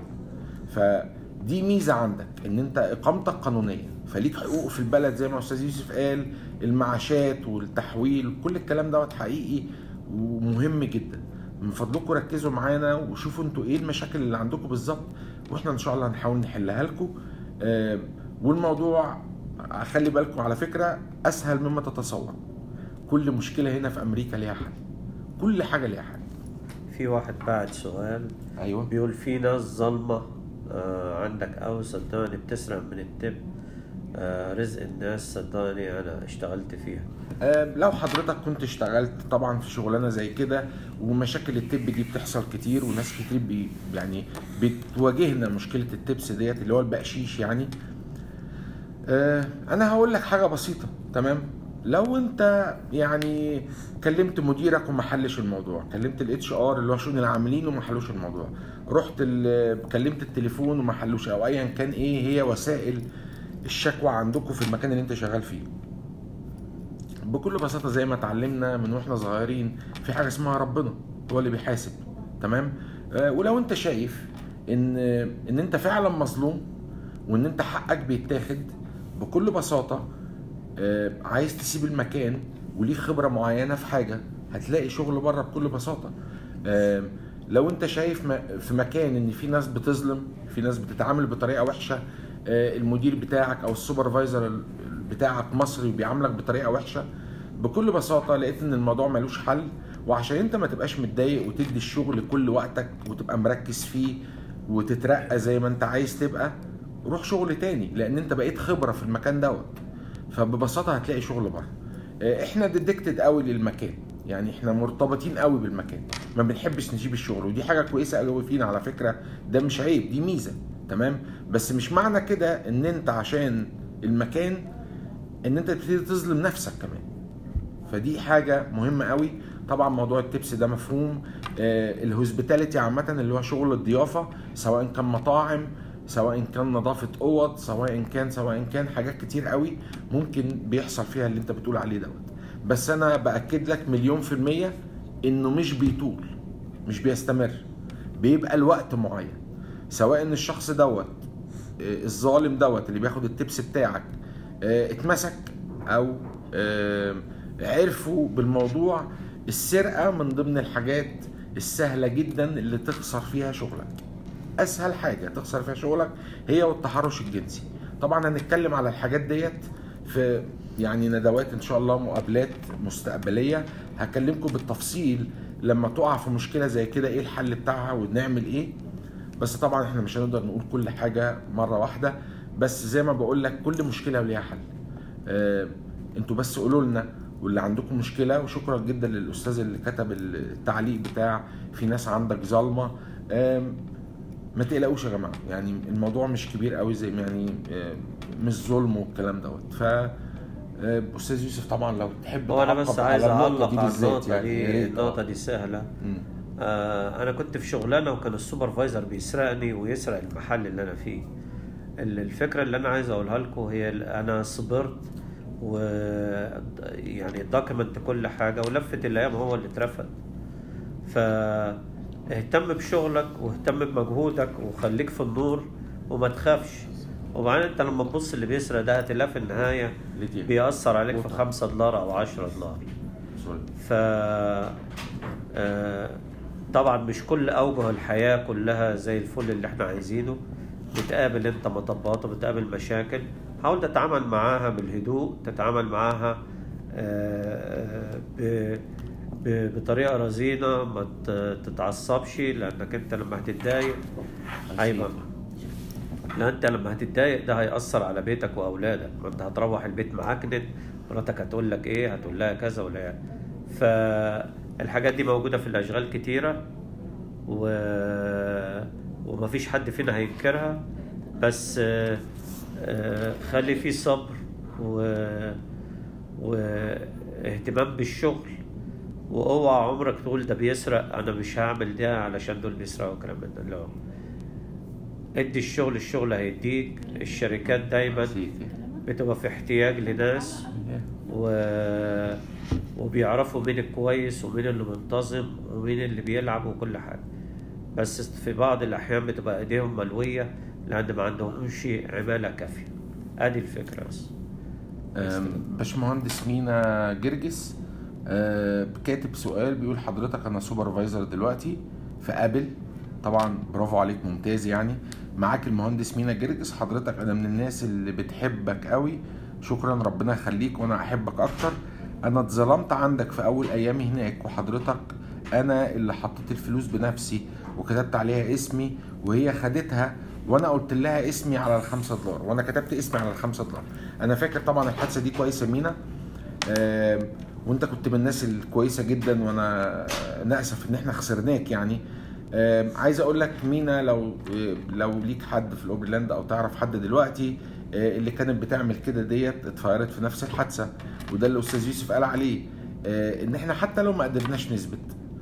فدي ميزه عندك ان انت اقامتك قانونيه فليك حقوق في البلد زي ما استاذ يوسف قال المعاشات والتحويل كل الكلام دوت حقيقي ومهم جدا من فضلكم ركزوا معانا وشوفوا انتوا ايه المشاكل اللي عندكم بالظبط واحنا ان شاء الله هنحاول نحلها لكم آه، والموضوع خلي بالكم على فكره اسهل مما تتصور كل مشكله هنا في امريكا ليها حل كل حاجه ليها حل في واحد بعت سؤال ايوه بيقول في ناس ظلمة آه عندك أو صدقني بتسرق من التب آه رزق الناس صدقني أنا اشتغلت فيها آه، لو حضرتك كنت اشتغلت طبعا في شغلانه زي كده ومشاكل التب دي بتحصل كتير وناس كتير بي يعني بتواجهنا مشكله التبس ديت اللي هو البقشيش يعني آه، انا هقول لك حاجه بسيطه تمام لو انت يعني كلمت مديرك وما حلش الموضوع كلمت الاتش ار اللي هو شؤون العاملين وما حلوش الموضوع رحت ال- كلمت التليفون وما حلوش او ايا كان ايه هي وسائل الشكوى عندكم في المكان اللي انت شغال فيه بكل بساطه زي ما اتعلمنا من واحنا صغيرين في حاجه اسمها ربنا هو اللي بيحاسب تمام آه، ولو انت شايف ان ان انت فعلا مظلوم وان انت حقك بيتاخد بكل بساطه آه، عايز تسيب المكان وليك خبره معينه في حاجه هتلاقي شغل بره بكل بساطه آه، لو انت شايف م- في مكان ان في ناس بتظلم في ناس بتتعامل بطريقه وحشه آه، المدير بتاعك او السوبرفايزر ال- بتاعك مصري وبيعاملك بطريقه وحشه بكل بساطه لقيت ان الموضوع ملوش حل وعشان انت ما تبقاش متضايق وتدي الشغل كل وقتك وتبقى مركز فيه وتترقى زي ما انت عايز تبقى روح شغل تاني لان انت بقيت خبره في المكان دوت فببساطه هتلاقي شغل بره آه، احنا ديدكتد قوي للمكان يعني احنا مرتبطين قوي بالمكان ما بنحبش نسيب الشغل ودي حاجه كويسه قوي فينا على فكره ده مش عيب دي ميزه تمام بس مش معنى كده ان انت عشان المكان ان انت تبتدي تظلم نفسك كمان فدي حاجه مهمه قوي طبعا موضوع التبس ده مفهوم آه الهوسبيتاليتي عامه اللي هو شغل الضيافه سواء كان مطاعم سواء كان نظافه اوض سواء كان سواء كان حاجات كتير قوي ممكن بيحصل فيها اللي انت بتقول عليه دوت بس انا باكد لك مليون في الميه انه مش بيطول مش بيستمر بيبقى الوقت معين سواء ان الشخص دوت آه، الظالم دوت اللي بياخد التبس بتاعك آه، اتمسك او آه، عرفوا بالموضوع السرقه من ضمن الحاجات السهله جدا اللي تخسر فيها شغلك اسهل حاجه تخسر فيها شغلك هي والتحرش الجنسي طبعا هنتكلم على الحاجات ديت في يعني ندوات ان شاء الله مقابلات مستقبليه هكلمكم بالتفصيل لما تقع في مشكله زي كده ايه الحل بتاعها ونعمل ايه بس طبعا احنا مش هنقدر نقول كل حاجه مره واحده بس زي ما بقول لك كل مشكله ليها حل آه انتوا بس قولوا لنا واللي عندكم مشكله وشكرا جدا للاستاذ اللي كتب التعليق بتاع في ناس عندك ظالمه آم، ما تقلقوش يا جماعه يعني الموضوع مش كبير قوي زي ما يعني آه، مش ظلم والكلام دوت ف آه، استاذ يوسف طبعا لو تحب هو انا بس تعقب عايز على النقطة اعلق دي على بالذات النقطه يعني يا دي ريت. النقطه دي سهله مم. آه انا كنت في شغلانه وكان السوبرفايزر بيسرقني ويسرق المحل اللي انا فيه ال- الفكره اللي انا عايز اقولها لكم هي ال- انا صبرت و يعني دوكيمنت كل حاجه ولفت الايام هو اللي اترفد فاهتم بشغلك واهتم بمجهودك وخليك في النور وما تخافش وبعدين انت لما تبص اللي بيسرق ده هتلاقيه في النهايه ليديا. بيأثر عليك في خمسة دولار او عشرة دولار سوري. ف آه، طبعا مش كل اوجه الحياه كلها زي الفل اللي احنا عايزينه بتقابل انت مطبات وبتقابل مشاكل حاول تتعامل معاها بالهدوء تتعامل معاها آه، ب- ب- بطريقه رزينه ما ت- تتعصبش لانك انت لما هتتضايق ايمن لا انت لما هتتضايق ده هيأثر على بيتك واولادك ما انت هتروح البيت معكنن مراتك هتقول لك ايه هتقول لها كذا ولا إيه. فالحاجات دي موجوده في الاشغال كتيره و... ومفيش حد فينا هينكرها بس آه، آه، خلي فيه صبر و... واهتمام بالشغل واوعى عمرك تقول ده بيسرق انا مش هعمل ده علشان دول بيسرقوا كلام من ده لا ادي الشغل الشغل هيديك الشركات دايما بتبقى في احتياج لناس و... وبيعرفوا مين الكويس ومين اللي منتظم ومين اللي بيلعب وكل حاجة بس في بعض الأحيان بتبقى إيديهم ملوية لأن ما عندهمش عمالة كافية أدي الفكرة بس أم، باشمهندس مينا جرجس أه، كاتب سؤال بيقول حضرتك انا سوبرفايزر دلوقتي في ابل طبعا برافو عليك ممتاز يعني معاك المهندس مينا جرجس حضرتك انا من الناس اللي بتحبك قوي شكرا ربنا يخليك وانا احبك اكتر انا اتظلمت عندك في اول ايامي هناك وحضرتك انا اللي حطيت الفلوس بنفسي وكتبت عليها اسمي وهي خدتها وانا قلت لها اسمي على الخمسة دولار وانا كتبت اسمي على الخمسة دولار انا فاكر طبعا الحادثه دي كويسه مينا آم، وانت كنت من الناس الكويسه جدا وانا ناسف ان احنا خسرناك يعني آم، عايز اقول لك مينا لو لو ليك حد في الاوبرلاند او تعرف حد دلوقتي آه، اللي كانت بتعمل كده ديت اتفيرت في نفس الحادثه وده اللي استاذ يوسف قال عليه آه، ان احنا حتى لو ما قدرناش نثبت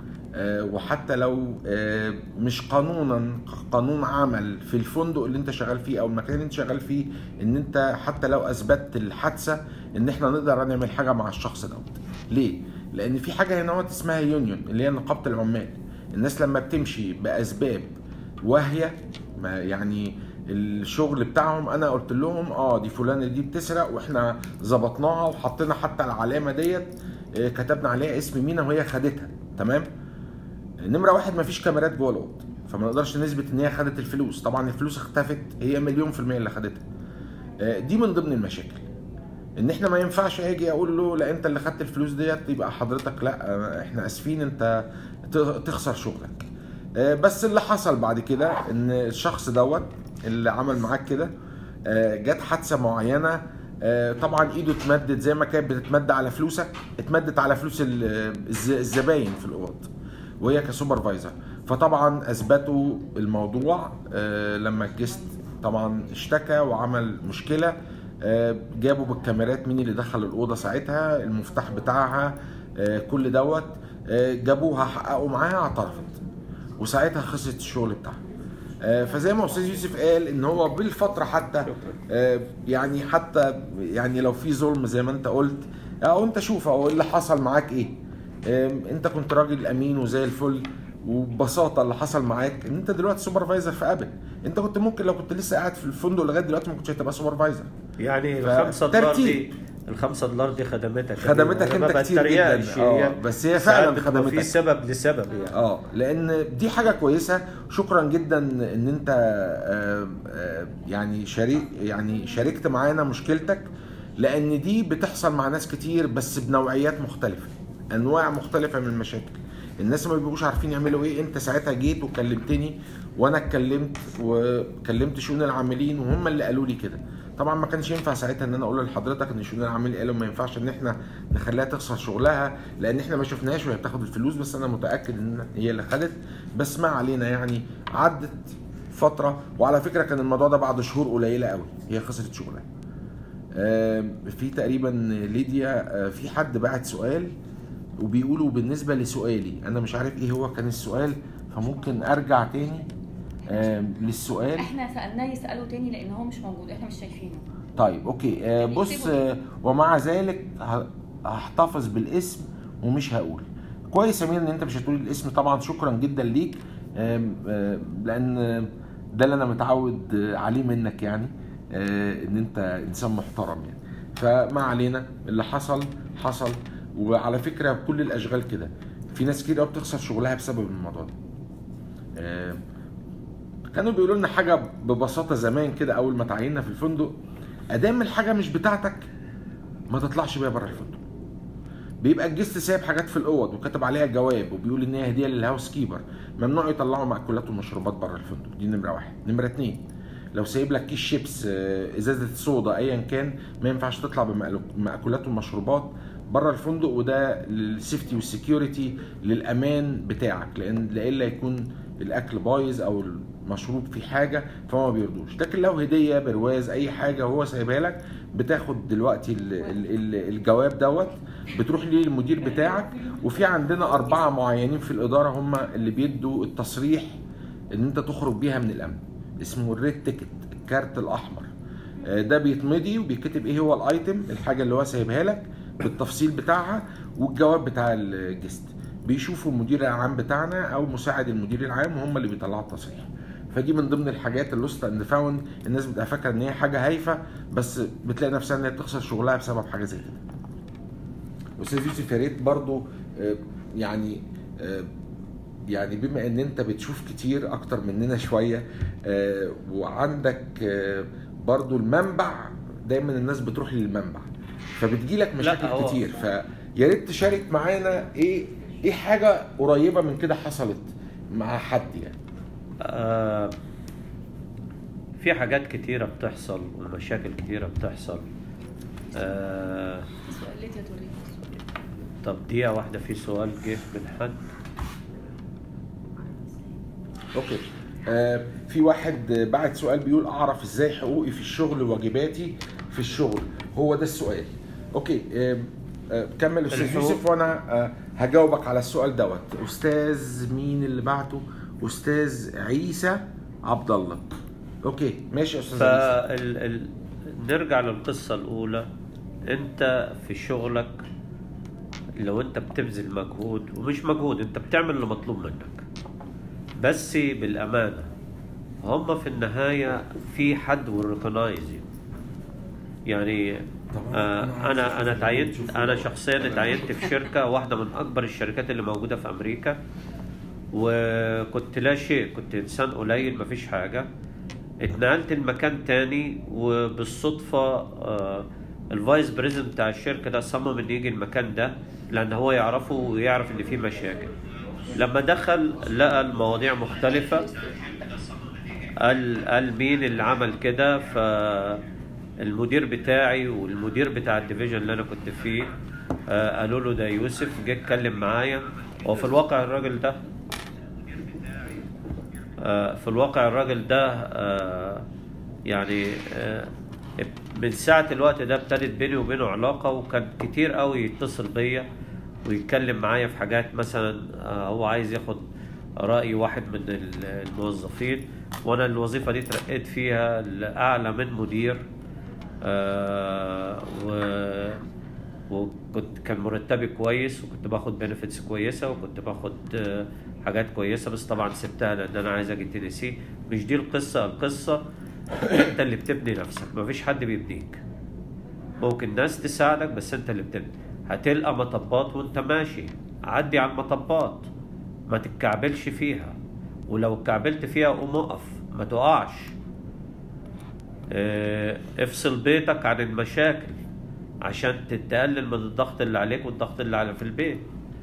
آه، وحتى لو آه، مش قانونا قانون عمل في الفندق اللي انت شغال فيه او المكان اللي انت شغال فيه ان انت حتى لو اثبتت الحادثه ان احنا نقدر نعمل حاجه مع الشخص دوت ليه لان في حاجه هنا اسمها يونيون اللي هي نقابه العمال الناس لما بتمشي باسباب واهيه ما يعني الشغل بتاعهم انا قلت لهم اه دي فلانه دي بتسرق واحنا ظبطناها وحطينا حتى العلامه ديت آه، كتبنا عليها اسم مينا وهي خدتها تمام نمره واحد مفيش كاميرات جوه الاوضه فما نقدرش نثبت ان هي خدت الفلوس طبعا الفلوس اختفت هي مليون في الميه اللي خدتها آه، دي من ضمن المشاكل ان احنا ما ينفعش اجي اقول له لا انت اللي خدت الفلوس ديت يبقى حضرتك لا آه، احنا اسفين انت ت- تخسر شغلك آه، بس اللي حصل بعد كده ان الشخص دوت اللي عمل معاك كده آه، جت حادثه معينه آه، طبعا ايده اتمدت زي ما كانت بتتمد على فلوسك اتمدت على فلوس ال- الز- الزباين في الاوض وهي كسوبرفايزر فطبعا اثبتوا الموضوع آه، لما الجست طبعا اشتكى وعمل مشكله آه، جابوا بالكاميرات مين اللي دخل الاوضه ساعتها المفتاح بتاعها آه، كل دوت آه، جابوها حققوا معاها اعترفت وساعتها خسرت الشغل بتاعها آه، فزي ما استاذ يوسف قال ان هو بالفتره حتى آه، يعني حتى يعني لو في ظلم زي ما انت قلت او انت شوف او اللي حصل معاك ايه آم، انت كنت راجل امين وزي الفل وببساطه اللي حصل معاك ان انت دلوقتي سوبرفايزر في ابل انت كنت ممكن لو كنت لسه قاعد في الفندق لغايه دلوقتي ما كنتش هتبقى سوبرفايزر يعني ف- الخمسة دولار ترتيب. دي الخمسة دولار دي خدمتك خدمتك أنا انت ما كتير بتريقش، جدا اه هي بس هي ساعات فعلا بتبقى خدمتك في سبب لسبب يعني اه لان دي حاجه كويسه شكرا جدا ان انت آه، آه، يعني شارك يعني شاركت معانا مشكلتك لان دي بتحصل مع ناس كتير بس بنوعيات مختلفه انواع مختلفه من المشاكل الناس ما بيبقوش عارفين يعملوا ايه انت ساعتها جيت وكلمتني وانا اتكلمت وكلمت شؤون العاملين وهم اللي قالوا لي كده طبعا ما كانش ينفع ساعتها ان انا اقول لحضرتك ان شؤون العاملين قالوا ما ينفعش ان احنا نخليها تخسر شغلها لان احنا ما شفناهاش وهي بتاخد الفلوس بس انا متاكد ان هي اللي خدت بس ما علينا يعني عدت فتره وعلى فكره كان الموضوع ده بعد شهور قليله قوي هي خسرت شغلها آم، في تقريبا ليديا آه، في حد بعت سؤال وبيقولوا بالنسبه لسؤالي انا مش عارف ايه هو كان السؤال فممكن ارجع تاني آم، للسؤال احنا سالناه يساله تاني لان هو مش موجود احنا مش شايفينه طيب اوكي آه، بص آه، ومع ذلك ه- هحتفظ بالاسم ومش هقول كويس يا مين ان انت مش هتقول الاسم طبعا شكرا جدا ليك آم، آه، لان ده اللي انا متعود آه، عليه منك يعني آه، ان انت انسان محترم يعني فما علينا اللي حصل حصل وعلى فكره كل الاشغال كده في ناس كتير قوي بتخسر شغلها بسبب الموضوع ده آه، كانوا بيقولوا لنا حاجه ببساطه زمان كده اول ما تعيننا في الفندق ادام الحاجه مش بتاعتك ما تطلعش بيها بره الفندق بيبقى الجست سايب حاجات في الاوض وكاتب عليها جواب وبيقول ان هي هديه للهاوس كيبر ممنوع يطلعوا مأكولات ومشروبات بره الفندق دي نمره واحد نمره اتنين لو سايب لك كيس شيبس آه، ازازه صودا ايا كان ما ينفعش تطلع بمأكولات ومشروبات بره الفندق وده للسيفتي والسكيورتي للامان بتاعك لان لئلا يكون الاكل بايظ او المشروب فيه حاجه فهو ما بيرضوش لكن لو هديه برواز اي حاجه وهو سايبها لك بتاخد دلوقتي ال- ال- ال- الجواب دوت بتروح ليه المدير بتاعك وفي عندنا اربعه معينين في الاداره هم اللي بيدوا التصريح ان انت تخرج بيها من الامن اسمه الريد تيكت الكارت الاحمر آه، ده بيتمضي وبيكتب ايه هو الايتم الحاجه اللي هو سايبها لك بالتفصيل بتاعها والجواب بتاع الجست بيشوفوا المدير العام بتاعنا او مساعد المدير العام وهم اللي بيطلعوا التصريح فدي من ضمن الحاجات اللوست اند فاوند الناس بتبقى فاكره ان هي حاجه هايفه بس بتلاقي نفسها ان هي بتخسر شغلها بسبب حاجه زي كده استاذ يوسف يا ريت برضو آه، يعني آه، يعني بما ان انت بتشوف كتير اكتر مننا شويه آه، وعندك آه، برضو المنبع دايما الناس بتروح للمنبع فبتجيلك مشاكل هو- كتير فيا ريت تشارك معانا ايه ايه حاجه قريبه من كده حصلت مع حد يعني آه، في حاجات كتيرة بتحصل ومشاكل كتيرة بتحصل آه، سؤال ليه يا تولي طب دقيقة واحدة في سؤال جه من حد اوكي آه في واحد آه، بعت سؤال بيقول اعرف ازاي حقوقي في الشغل وواجباتي في الشغل هو ده السؤال اوكي آه آه كمل استاذ الحقوق- يوسف وانا آه هجاوبك على السؤال دوت استاذ مين اللي بعته استاذ عيسى عبد الله اوكي ماشي يا استاذ عيسى فال... ال... نرجع للقصة الأولى أنت في شغلك لو أنت بتبذل مجهود ومش مجهود أنت بتعمل اللي مطلوب منك بس بالأمانة هم في النهاية في حد will يعني آه انا انا تعينت انا شخصيا اتعينت في شركه واحده من اكبر الشركات اللي موجوده في امريكا وكنت لا شيء كنت انسان قليل مفيش حاجه اتنقلت المكان تاني وبالصدفه آه الفايس بريزنت بتاع الشركه ده صمم ان يجي المكان ده لان هو يعرفه ويعرف ان فيه مشاكل لما دخل لقى المواضيع مختلفه قال قال مين اللي عمل كده فالمدير بتاعي والمدير بتاع الديفيجن اللي انا كنت فيه آه، قالوا له ده يوسف جه اتكلم معايا وفي الواقع الراجل ده آه، في الواقع الراجل ده آه، يعني آه، من ساعة الوقت ده ابتدت بيني وبينه علاقة وكان كتير قوي يتصل بيا ويتكلم معايا في حاجات مثلا آه، هو عايز ياخد رأي واحد من ال- الموظفين وانا الوظيفة دي ترقيت فيها لأعلى من مدير آه، و وكنت كان مرتبي كويس وكنت باخد بنفيتس كويسه وكنت باخد آه، حاجات كويسه بس طبعا سبتها لان انا عايز اجي تينيسي مش دي القصه القصه انت اللي بتبني نفسك مفيش حد بيبنيك ممكن ناس تساعدك بس انت اللي بتبني هتلقى مطبات وانت ماشي عدي على المطبات ما تتكعبلش فيها ولو اتكعبلت فيها قوم اقف ما تقعش اه، افصل بيتك عن المشاكل عشان تقلل من الضغط اللي عليك والضغط اللي على في البيت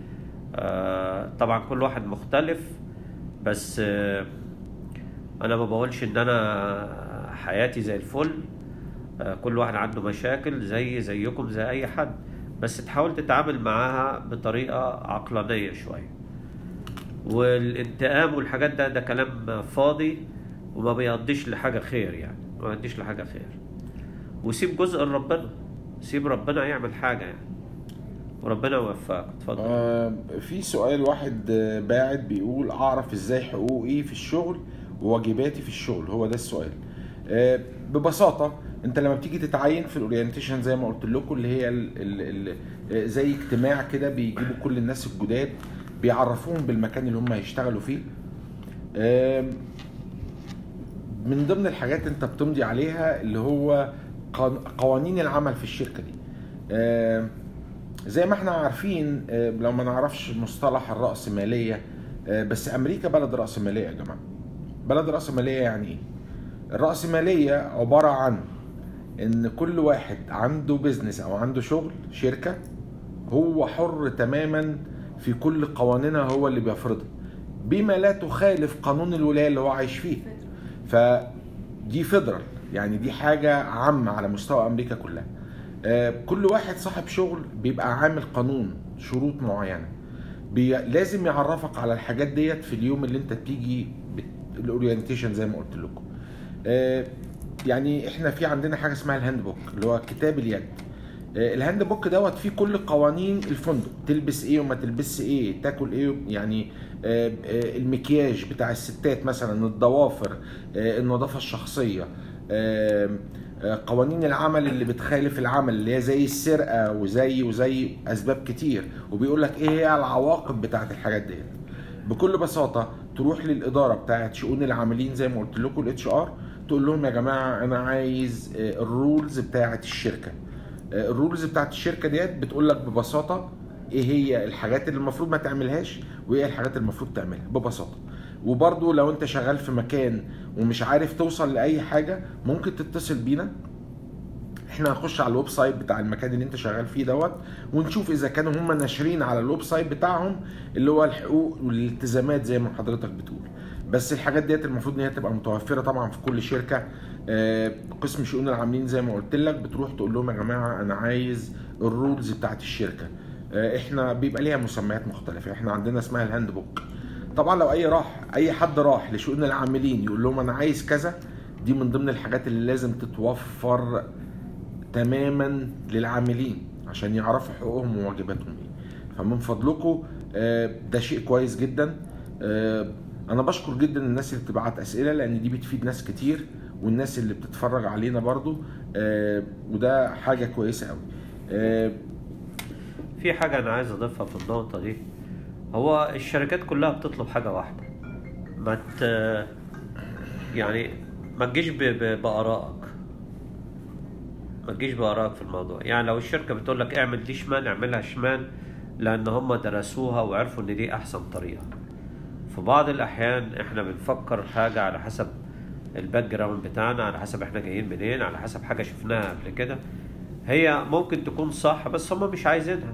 آه، طبعا كل واحد مختلف بس آه، انا ما بقولش ان انا حياتي زي الفل آه، كل واحد عنده مشاكل زي زيكم زي اي حد بس تحاول تتعامل معاها بطريقة عقلانية شوية والانتقام والحاجات ده ده كلام فاضي وما بيقضيش لحاجة خير يعني ما بيقضيش لحاجة خير وسيب جزء لربنا سيب ربنا يعمل حاجة يعني وربنا يوفقك اتفضل آه في سؤال واحد آه، باعت بيقول اعرف ازاي حقوقي في الشغل وواجباتي في الشغل هو ده السؤال آه ببساطه انت لما بتيجي تتعين في الاورينتيشن زي ما قلت لكم اللي هي ال ال ال زي اجتماع كده بيجيبوا كل الناس الجداد بيعرفوهم بالمكان اللي هم هيشتغلوا فيه آم، من ضمن الحاجات انت بتمضي عليها اللي هو قان- قوانين العمل في الشركه دي آم، زي ما احنا عارفين آه، لو ما نعرفش مصطلح الرأسمالية آه، بس أمريكا بلد رأسمالية يا جماعة بلد رأسمالية يعني إيه؟ الرأسمالية عبارة عن إن كل واحد عنده بيزنس أو عنده شغل شركة هو حر تماما في كل قوانينها هو اللي بيفرضها بما لا تخالف قانون الولاية اللي هو عايش فيه فدي فيدرال يعني دي حاجة عامة على مستوى أمريكا كلها آه، كل واحد صاحب شغل بيبقى عامل قانون شروط معينة بي... لازم يعرفك على الحاجات ديت في اليوم اللي انت بتيجي بت... الاورينتيشن زي ما قلت لكم آه، يعني احنا في عندنا حاجه اسمها الهاند بوك اللي هو كتاب اليد آه، الهاند بوك دوت فيه كل قوانين الفندق تلبس ايه وما تلبسش ايه تاكل ايه يعني آه، آه، المكياج بتاع الستات مثلا الضوافر آه، النظافه الشخصيه آه، آه، قوانين العمل اللي بتخالف العمل اللي هي زي السرقه وزي وزي اسباب كتير وبيقول لك ايه هي العواقب بتاعت الحاجات ديت بكل بساطه تروح للاداره بتاعت شؤون العاملين زي ما قلت لكم الاتش ار تقول لهم يا جماعه انا عايز آه، الرولز بتاعت الشركه آه، الرولز بتاعت الشركه ديت بتقول لك ببساطه ايه هي الحاجات اللي المفروض ما تعملهاش وايه الحاجات اللي المفروض تعملها ببساطه وبرضو لو انت شغال في مكان ومش عارف توصل لاي حاجه ممكن تتصل بينا احنا هنخش على الويب سايت بتاع المكان اللي انت شغال فيه دوت ونشوف اذا كانوا هم ناشرين على الويب سايت بتاعهم اللي هو الحقوق والالتزامات زي ما حضرتك بتقول بس الحاجات ديت المفروض ان هي تبقى متوفره طبعا في كل شركه آه، قسم شؤون العاملين زي ما قلت لك بتروح تقول لهم يا جماعه انا عايز الرولز بتاعت الشركه آه، احنا بيبقى ليها مسميات مختلفه احنا عندنا اسمها الهاند بوك طبعا لو اي راح اي حد راح لشؤون العاملين يقول لهم انا عايز كذا دي من ضمن الحاجات اللي لازم تتوفر تماما للعاملين عشان يعرفوا حقوقهم وواجباتهم ايه فمن فضلكم آه، ده شيء كويس جدا آه، انا بشكر جدا الناس اللي بتبعت اسئله لان دي بتفيد ناس كتير والناس اللي بتتفرج علينا برضو آه، وده حاجه كويسه قوي آه، في حاجة أنا عايز أضيفها في النقطة دي هو الشركات كلها بتطلب حاجة واحدة ما ت... يعني ما تجيش ب... ب... بآرائك ما تجيش بآرائك في الموضوع يعني لو الشركة بتقول لك اعمل دي شمال اعملها شمال لأن هم درسوها وعرفوا إن دي أحسن طريقة في بعض الأحيان إحنا بنفكر حاجة على حسب الباك جراوند بتاعنا على حسب إحنا جايين منين على حسب حاجة شفناها قبل كده هي ممكن تكون صح بس هم مش عايزينها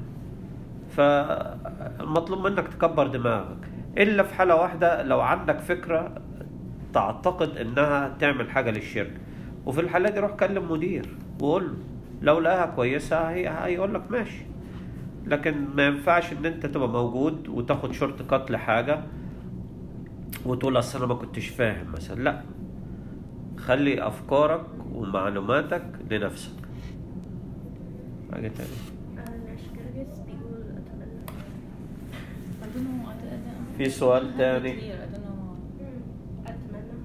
فالمطلوب منك تكبر دماغك الا في حاله واحده لو عندك فكره تعتقد انها تعمل حاجه للشركه وفي الحاله دي روح كلم مدير وقول له لو لقاها كويسه هي هيقول لك ماشي لكن ما ينفعش ان انت تبقى موجود وتاخد شورت كات لحاجه وتقول اصل انا ما كنتش فاهم مثلا لا خلي افكارك ومعلوماتك لنفسك حاجه تانية ناشكرجس بيقول أتمنى I don't know, I don't- I don't- في سؤال I don't تاني. clear, I don't know. أتمنى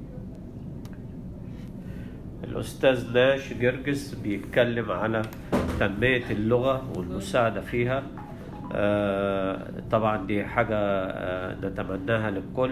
الأستاذ ناش جرجس بيتكلم على تنمية اللغة والمساعدة فيها آه، طبعا دي حاجة آه، نتمناها للكل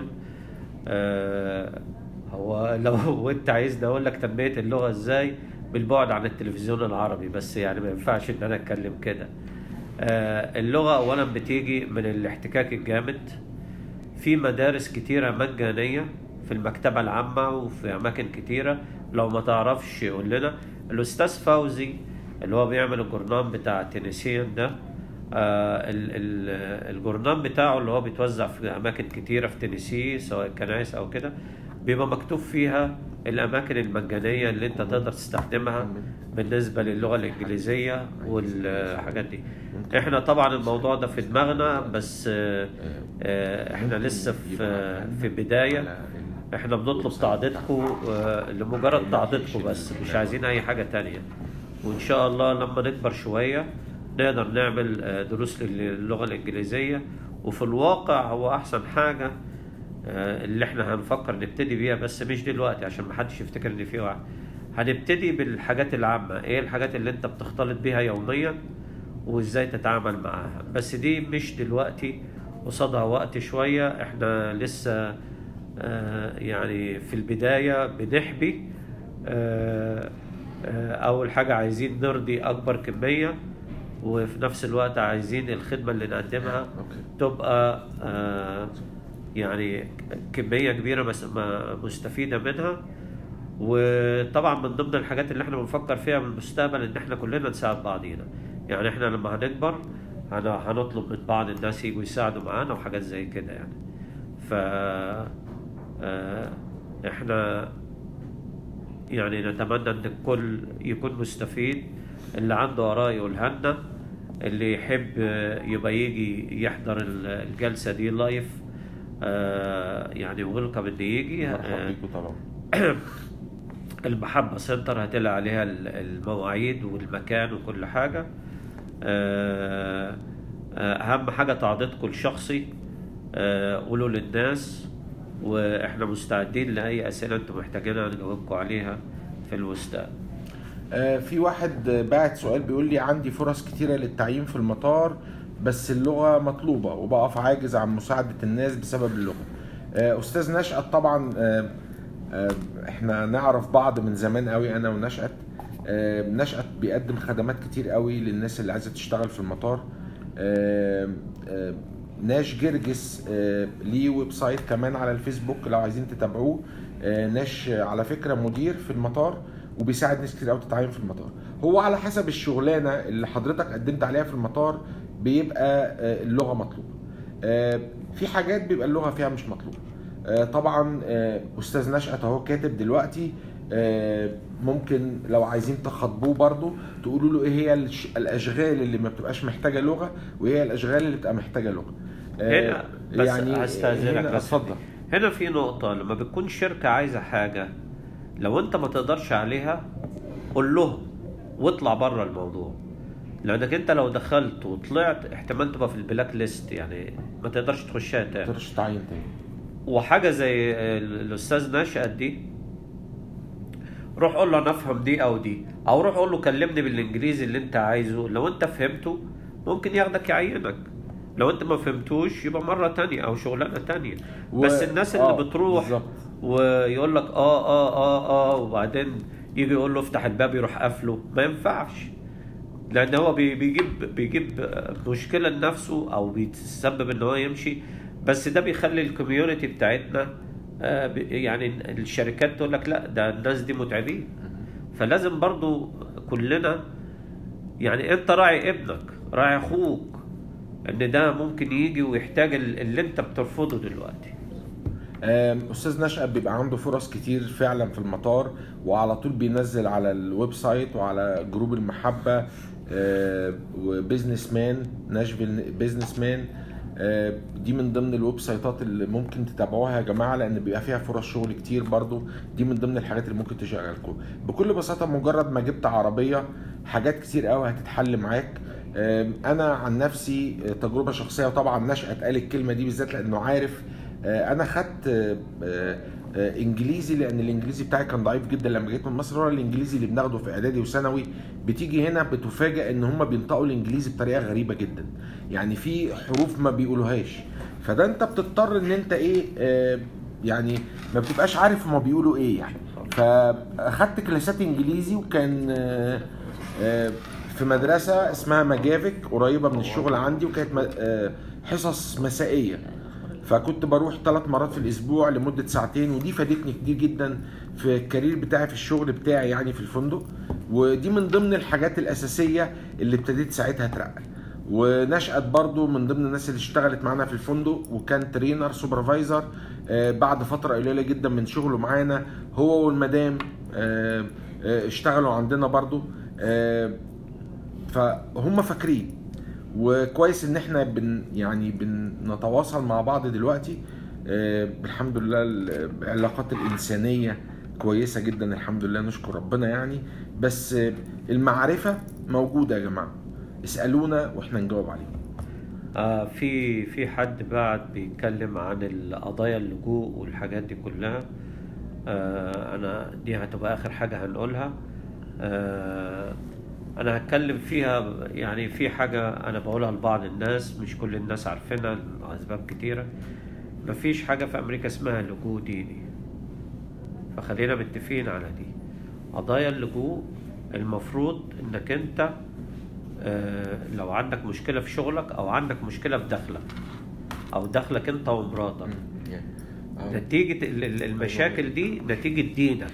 آه، هو لو انت عايزني اقول لك تنمية اللغة ازاي بالبعد عن التلفزيون العربي بس يعني ما ينفعش ان انا اتكلم كده آه، اللغة اولا بتيجي من الاحتكاك الجامد في مدارس كتيرة مجانية في المكتبة العامة وفي أماكن كتيرة لو ما تعرفش قول لنا الأستاذ فوزي اللي هو بيعمل الجورنال بتاع تينيسيان ده آه ال- ال- الجورنال بتاعه اللي هو بيتوزع في أماكن كتيرة في تينيسي سواء كنائس أو كده بيبقى مكتوب فيها الأماكن المجانية اللي أنت تقدر تستخدمها بالنسبة للغة الإنجليزية والحاجات دي احنا طبعا الموضوع ده في دماغنا بس آه، آه، احنا لسه في في بداية احنا بنطلب تعضيدكم آه، لمجرد تعضيدكم بس مش عايزين اي حاجة تانية وان شاء الله لما نكبر شوية نقدر نعمل آه، دروس للغة الانجليزية وفي الواقع هو احسن حاجة آه، اللي احنا هنفكر نبتدي بيها بس مش دلوقتي عشان محدش يفتكر ان في واحد هنبتدي بالحاجات العامة ايه الحاجات اللي انت بتختلط بيها يوميا وازاي تتعامل معاها بس دي مش دلوقتي قصادها وقت شوية احنا لسه آه، يعني في البداية بنحبي آه، آه، أول حاجة عايزين نرضي أكبر كمية وفي نفس الوقت عايزين الخدمة اللي نقدمها أوكي. تبقى آه، يعني كمية كبيرة بس ما- مستفيدة منها وطبعا من ضمن الحاجات اللي احنا بنفكر فيها من المستقبل ان احنا كلنا نساعد بعضينا يعني احنا لما هنكبر هن- هنطلب من بعض الناس يجوا يساعدوا معانا وحاجات زي كده يعني ف آه، احنا يعني نتمنى ان الكل يكون مستفيد اللي عنده اراء يقولها لنا اللي يحب آه، يبقى يجي يحضر ال- الجلسه دي لايف آه، يعني ويلكم ان يجي مرحبا آه، بيكم طبعا المحبة سنتر هتلاقي عليها ال- المواعيد والمكان وكل حاجة آه، آه، أهم حاجة تعضيدكم الشخصي آه، قولوا للناس وإحنا مستعدين لأي أسئلة أنتم محتاجينها نجاوبكم عليها في المستقبل آه، في واحد آه، باعت سؤال بيقول لي عندي فرص كتيرة للتعيين في المطار بس اللغة مطلوبة وبقف عاجز عن مساعدة الناس بسبب اللغة آه، أستاذ نشأت طبعا آه، آه، احنا نعرف بعض من زمان قوي أنا ونشأت آه، نشأت بيقدم خدمات كتير قوي للناس اللي عايزة تشتغل في المطار آه، آه، ناش جرجس آه، ليه ويب سايت كمان على الفيسبوك لو عايزين تتابعوه آه، ناش آه، على فكرة مدير في المطار وبيساعد ناس كتير قوي تتعين في المطار هو على حسب الشغلانه اللي حضرتك قدمت عليها في المطار بيبقى آه، اللغه مطلوبه آه، في حاجات بيبقى اللغه فيها مش مطلوبه آه، طبعا آه، استاذ نشأت اهو كاتب دلوقتي آه، ممكن لو عايزين تخاطبوه برضو تقولوا له ايه هي الش- الاشغال اللي ما بتبقاش محتاجه لغه وايه هي الاشغال اللي بتبقى محتاجه لغه آه، هنا بس هستأذنك هنا بس اتفضل هنا في نقطة لما بتكون شركة عايزة حاجة لو انت ما تقدرش عليها قول لهم واطلع بره الموضوع لانك انت لو دخلت وطلعت احتمال تبقى في البلاك ليست يعني ما تقدرش تخشها ما تاني تقدرش تعين تاني وحاجة زي ال- الاستاذ نشأت دي روح قول له انا افهم دي او دي او روح قول له كلمني بالانجليزي اللي انت عايزه لو انت فهمته ممكن ياخدك يعينك لو انت ما فهمتوش يبقى مرة تانية او شغلانة تانية و- بس الناس اللي آه، بتروح بالظبط. ويقول لك اه اه اه اه وبعدين يجي يقول له افتح الباب يروح قافله ما ينفعش لان هو بي- بيجيب بيجيب مشكله لنفسه او بيتسبب ان هو يمشي بس ده بيخلي الكوميونتي بتاعتنا آه، ب- يعني الشركات تقول لك لا ده الناس دي متعبين فلازم برضو كلنا يعني انت راعي ابنك راعي اخوك ان ده ممكن يجي ويحتاج ال- اللي انت بترفضه دلوقتي آم، استاذ نشأت بيبقى عنده فرص كتير فعلا في المطار وعلى طول بينزل على الويب سايت وعلى جروب المحبه آه، وبيزنس مان ناشفيل بيزنس مان آه، دي من ضمن الويب سايتات اللي ممكن تتابعوها يا جماعه لان بيبقى فيها فرص شغل كتير برضو دي من ضمن الحاجات اللي ممكن تشغلكم بكل بساطه مجرد ما جبت عربيه حاجات كتير قوي هتتحل معاك آم، انا عن نفسي آه، تجربه شخصيه وطبعا نشأت قال الكلمه دي بالذات لانه عارف آه، انا خدت آه، آه، آه، انجليزي لان الانجليزي بتاعي كان ضعيف جدا لما جيت من مصر هو الانجليزي اللي بناخده في اعدادي وثانوي بتيجي هنا بتفاجئ ان هم بينطقوا الانجليزي بطريقه غريبه جدا يعني في حروف ما بيقولوهاش فده انت بتضطر ان انت ايه آه، يعني ما بتبقاش عارف هما بيقولوا ايه يعني فاخدت كلاسات انجليزي وكان آه، آه، في مدرسه اسمها مجافك قريبه من الشغل عندي وكانت م- آه، حصص مسائيه فكنت بروح ثلاث مرات في الاسبوع لمده ساعتين ودي فادتني كتير جدا في الكارير بتاعي في الشغل بتاعي يعني في الفندق ودي من ضمن الحاجات الاساسيه اللي ابتديت ساعتها اترقى ونشأت برضو من ضمن الناس اللي اشتغلت معانا في الفندق وكان ترينر سوبرفايزر آه، بعد فترة قليلة جدا من شغله معانا هو والمدام آه، آه، اشتغلوا عندنا برضو آه، فهم فاكرين وكويس ان احنا بن يعني بنتواصل مع بعض دلوقتي آه، الحمد لله العلاقات الانسانيه كويسه جدا الحمد لله نشكر ربنا يعني بس آه، المعرفه موجوده يا جماعه اسالونا واحنا نجاوب عليكم آه في في حد بعد بيتكلم عن القضايا اللجوء والحاجات دي كلها آه انا دي هتبقى اخر حاجه هنقولها آه انا هتكلم فيها يعني في حاجه انا بقولها لبعض الناس مش كل الناس عارفينها لاسباب كتيره مفيش حاجه في امريكا اسمها لجوء ديني فخلينا متفقين على دي قضايا اللجوء المفروض انك انت آه، لو عندك مشكله في شغلك او عندك مشكله في دخلك او دخلك انت ومراتك نتيجه ال- ال- المشاكل دي نتيجه دينك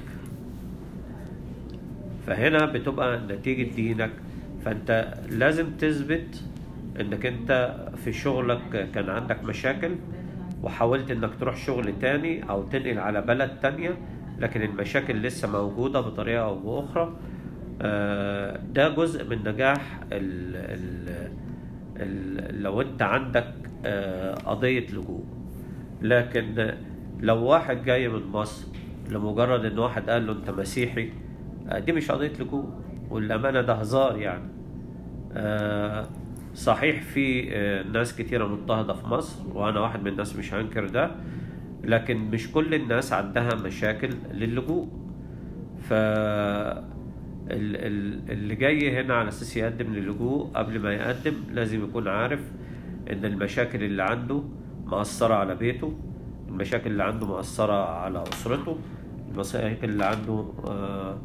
فهنا بتبقى نتيجه دينك فانت لازم تثبت انك انت في شغلك كان عندك مشاكل وحاولت انك تروح شغل تاني او تنقل على بلد تانية لكن المشاكل لسه موجودة بطريقة او باخرى آه، ده جزء من نجاح ال ال ال لو انت عندك آه، قضية لجوء لكن لو واحد جاي من مصر لمجرد ان واحد قال له انت مسيحي آه، دي مش قضية لجوء والأمانة ده هزار يعني آه، صحيح في آه، ناس كتيرة مضطهدة في مصر وأنا واحد من الناس مش هنكر ده لكن مش كل الناس عندها مشاكل للجوء ف ال- ال- اللي جاي هنا على اساس يقدم للجوء قبل ما يقدم لازم يكون عارف ان المشاكل اللي عنده مأثرة على بيته المشاكل اللي عنده مأثرة على أسرته المشاكل اللي عنده آه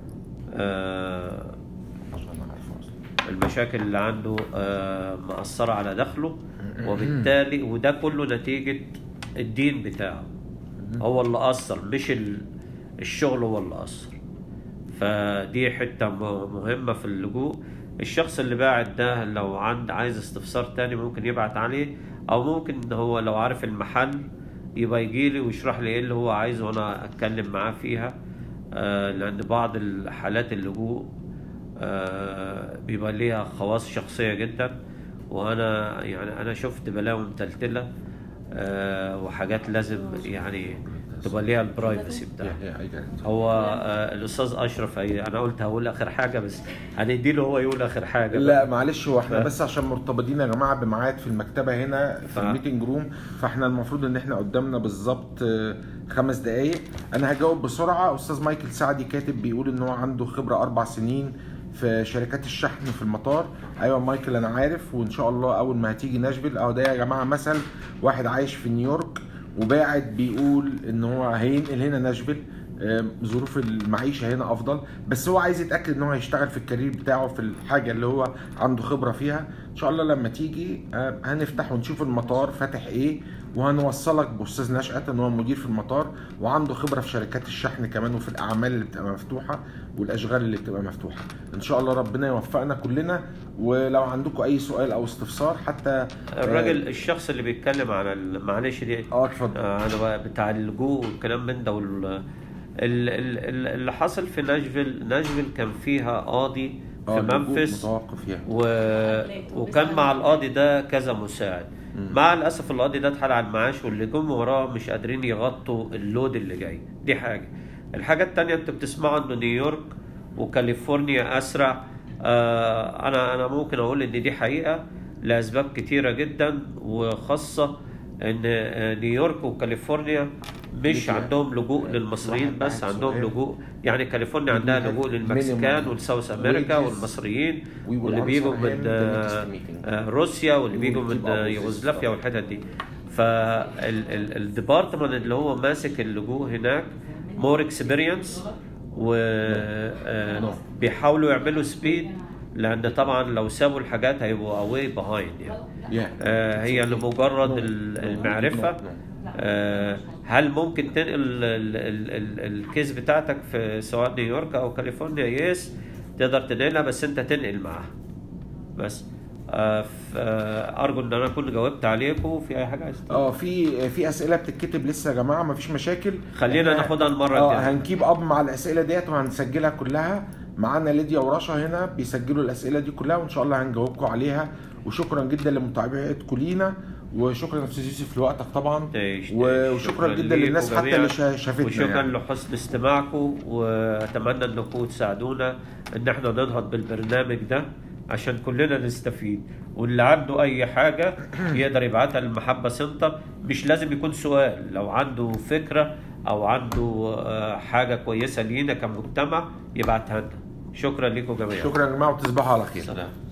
آه المشاكل اللي عنده آه مأثرة على دخله وبالتالي وده كله نتيجة الدين بتاعه هو اللي أثر مش ال- الشغل هو اللي أثر فدي حته م- مهمه في اللجوء الشخص اللي باعت ده لو عند عايز استفسار تاني ممكن يبعت عليه او ممكن إن هو لو عارف المحل يبقى يجي لي ويشرح لي ايه اللي هو عايزه وانا اتكلم معاه فيها آه لان بعض الحالات اللجوء آه بيبقى ليها خواص شخصيه جدا وانا يعني انا شفت بلاوي متلتله آه وحاجات لازم يعني تبقى ليها البرايفسي بتاعها Yeah, yeah, I got it. هو آه الاستاذ اشرف هي انا قلت هقول اخر حاجه بس هندي له هو يقول اخر حاجه لا معلش هو احنا ف- بس عشان مرتبطين يا جماعه بميعاد في المكتبه هنا في ف- الميتنج روم فاحنا المفروض ان احنا قدامنا بالظبط آه، خمس دقائق انا هجاوب بسرعه استاذ مايكل سعدي كاتب بيقول ان هو عنده خبره اربع سنين في شركات الشحن في المطار ايوه مايكل انا عارف وان شاء الله اول ما هتيجي ناشفيل اهو ده يا جماعه مثل واحد عايش في نيويورك وباعت بيقول ان هو هينقل هنا ناشفيل آم، ظروف المعيشه هنا افضل بس هو عايز يتاكد ان هو هيشتغل في الكارير بتاعه في الحاجه اللي هو عنده خبره فيها ان شاء الله لما تيجي آم، هنفتح ونشوف المطار فاتح ايه وهنوصلك باستاذ نشأت ان هو مدير في المطار وعنده خبره في شركات الشحن كمان وفي الاعمال اللي بتبقى مفتوحه والاشغال اللي بتبقى مفتوحه ان شاء الله ربنا يوفقنا كلنا ولو عندكم اي سؤال او استفسار حتى الراجل الشخص اللي بيتكلم عن ال- معلش دي اه اتفضل آه، انا بقى بتاع اللجوء والكلام من ده وال ال- ال- ال- اللي حصل في ناشفيل ناشفيل كان فيها قاضي في اه اللجوء منفس متوقف يعني و... وكان مع القاضي ده كذا مساعد مع الاسف القاضي ده اتحال على المعاش واللي جم وراه مش قادرين يغطوا اللود اللي جاي دي حاجه الحاجه التانية انت بتسمعوا ان نيويورك وكاليفورنيا اسرع آه انا انا ممكن اقول ان دي حقيقه لاسباب كتيره جدا وخاصه ان آه، نيويورك وكاليفورنيا مش مثل- عندهم لجوء للمصريين واحد بس واحد عندهم سؤال. لجوء يعني كاليفورنيا عندها بدون لجوء minimum للمكسيكان والساوث امريكا wages. والمصريين We will واللي بيجوا answer him من the next meeting. آه، روسيا واللي We will بيجوا keep من up with this يوغوسلافيا stuff. والحتت دي فالديبارتمنت اللي هو ماسك اللجوء هناك مور اكسبيرينس وبيحاولوا يعملوا سبيد لان طبعا لو سابوا الحاجات هيبقوا اواي بيهايند يعني Yeah. آه، هي لمجرد No. ال- No. المعرفه No. No. آه، هل ممكن تنقل ال- ال- ال- الكيس بتاعتك في سواء نيويورك او كاليفورنيا يس تقدر تنقلها بس انت تنقل معاها بس آه، ف- آه، ارجو ان انا اكون جاوبت عليكم في اي حاجه عايز تقولها؟ اه في في اسئله بتتكتب لسه يا جماعه مفيش مشاكل خلينا إحنا- ناخدها المرة اه الجاية. هنكيب اب مع الاسئله ديت وهنسجلها كلها معانا ليديا ورشا هنا بيسجلوا الاسئله دي كلها وان شاء الله هنجاوبكم عليها وشكرا جدا لمتابعتكم لينا وشكرا يا استاذ يوسف لوقتك طبعا تيش- و- تيش. وشكرا جدا ليكم للناس حتى جميعاً. اللي شا- شافتنا وشكرا يعني. لحسن استماعكم واتمنى انكم تساعدونا ان احنا ننهض بالبرنامج ده عشان كلنا نستفيد واللي عنده اي حاجه يقدر يبعتها للمحبه سنتر مش لازم يكون سؤال لو عنده فكره او عنده آه، حاجه كويسه لينا كمجتمع يبعتها لنا شكرا لكم جميعا شكرا يا جماعه وتصبحوا على خير سلام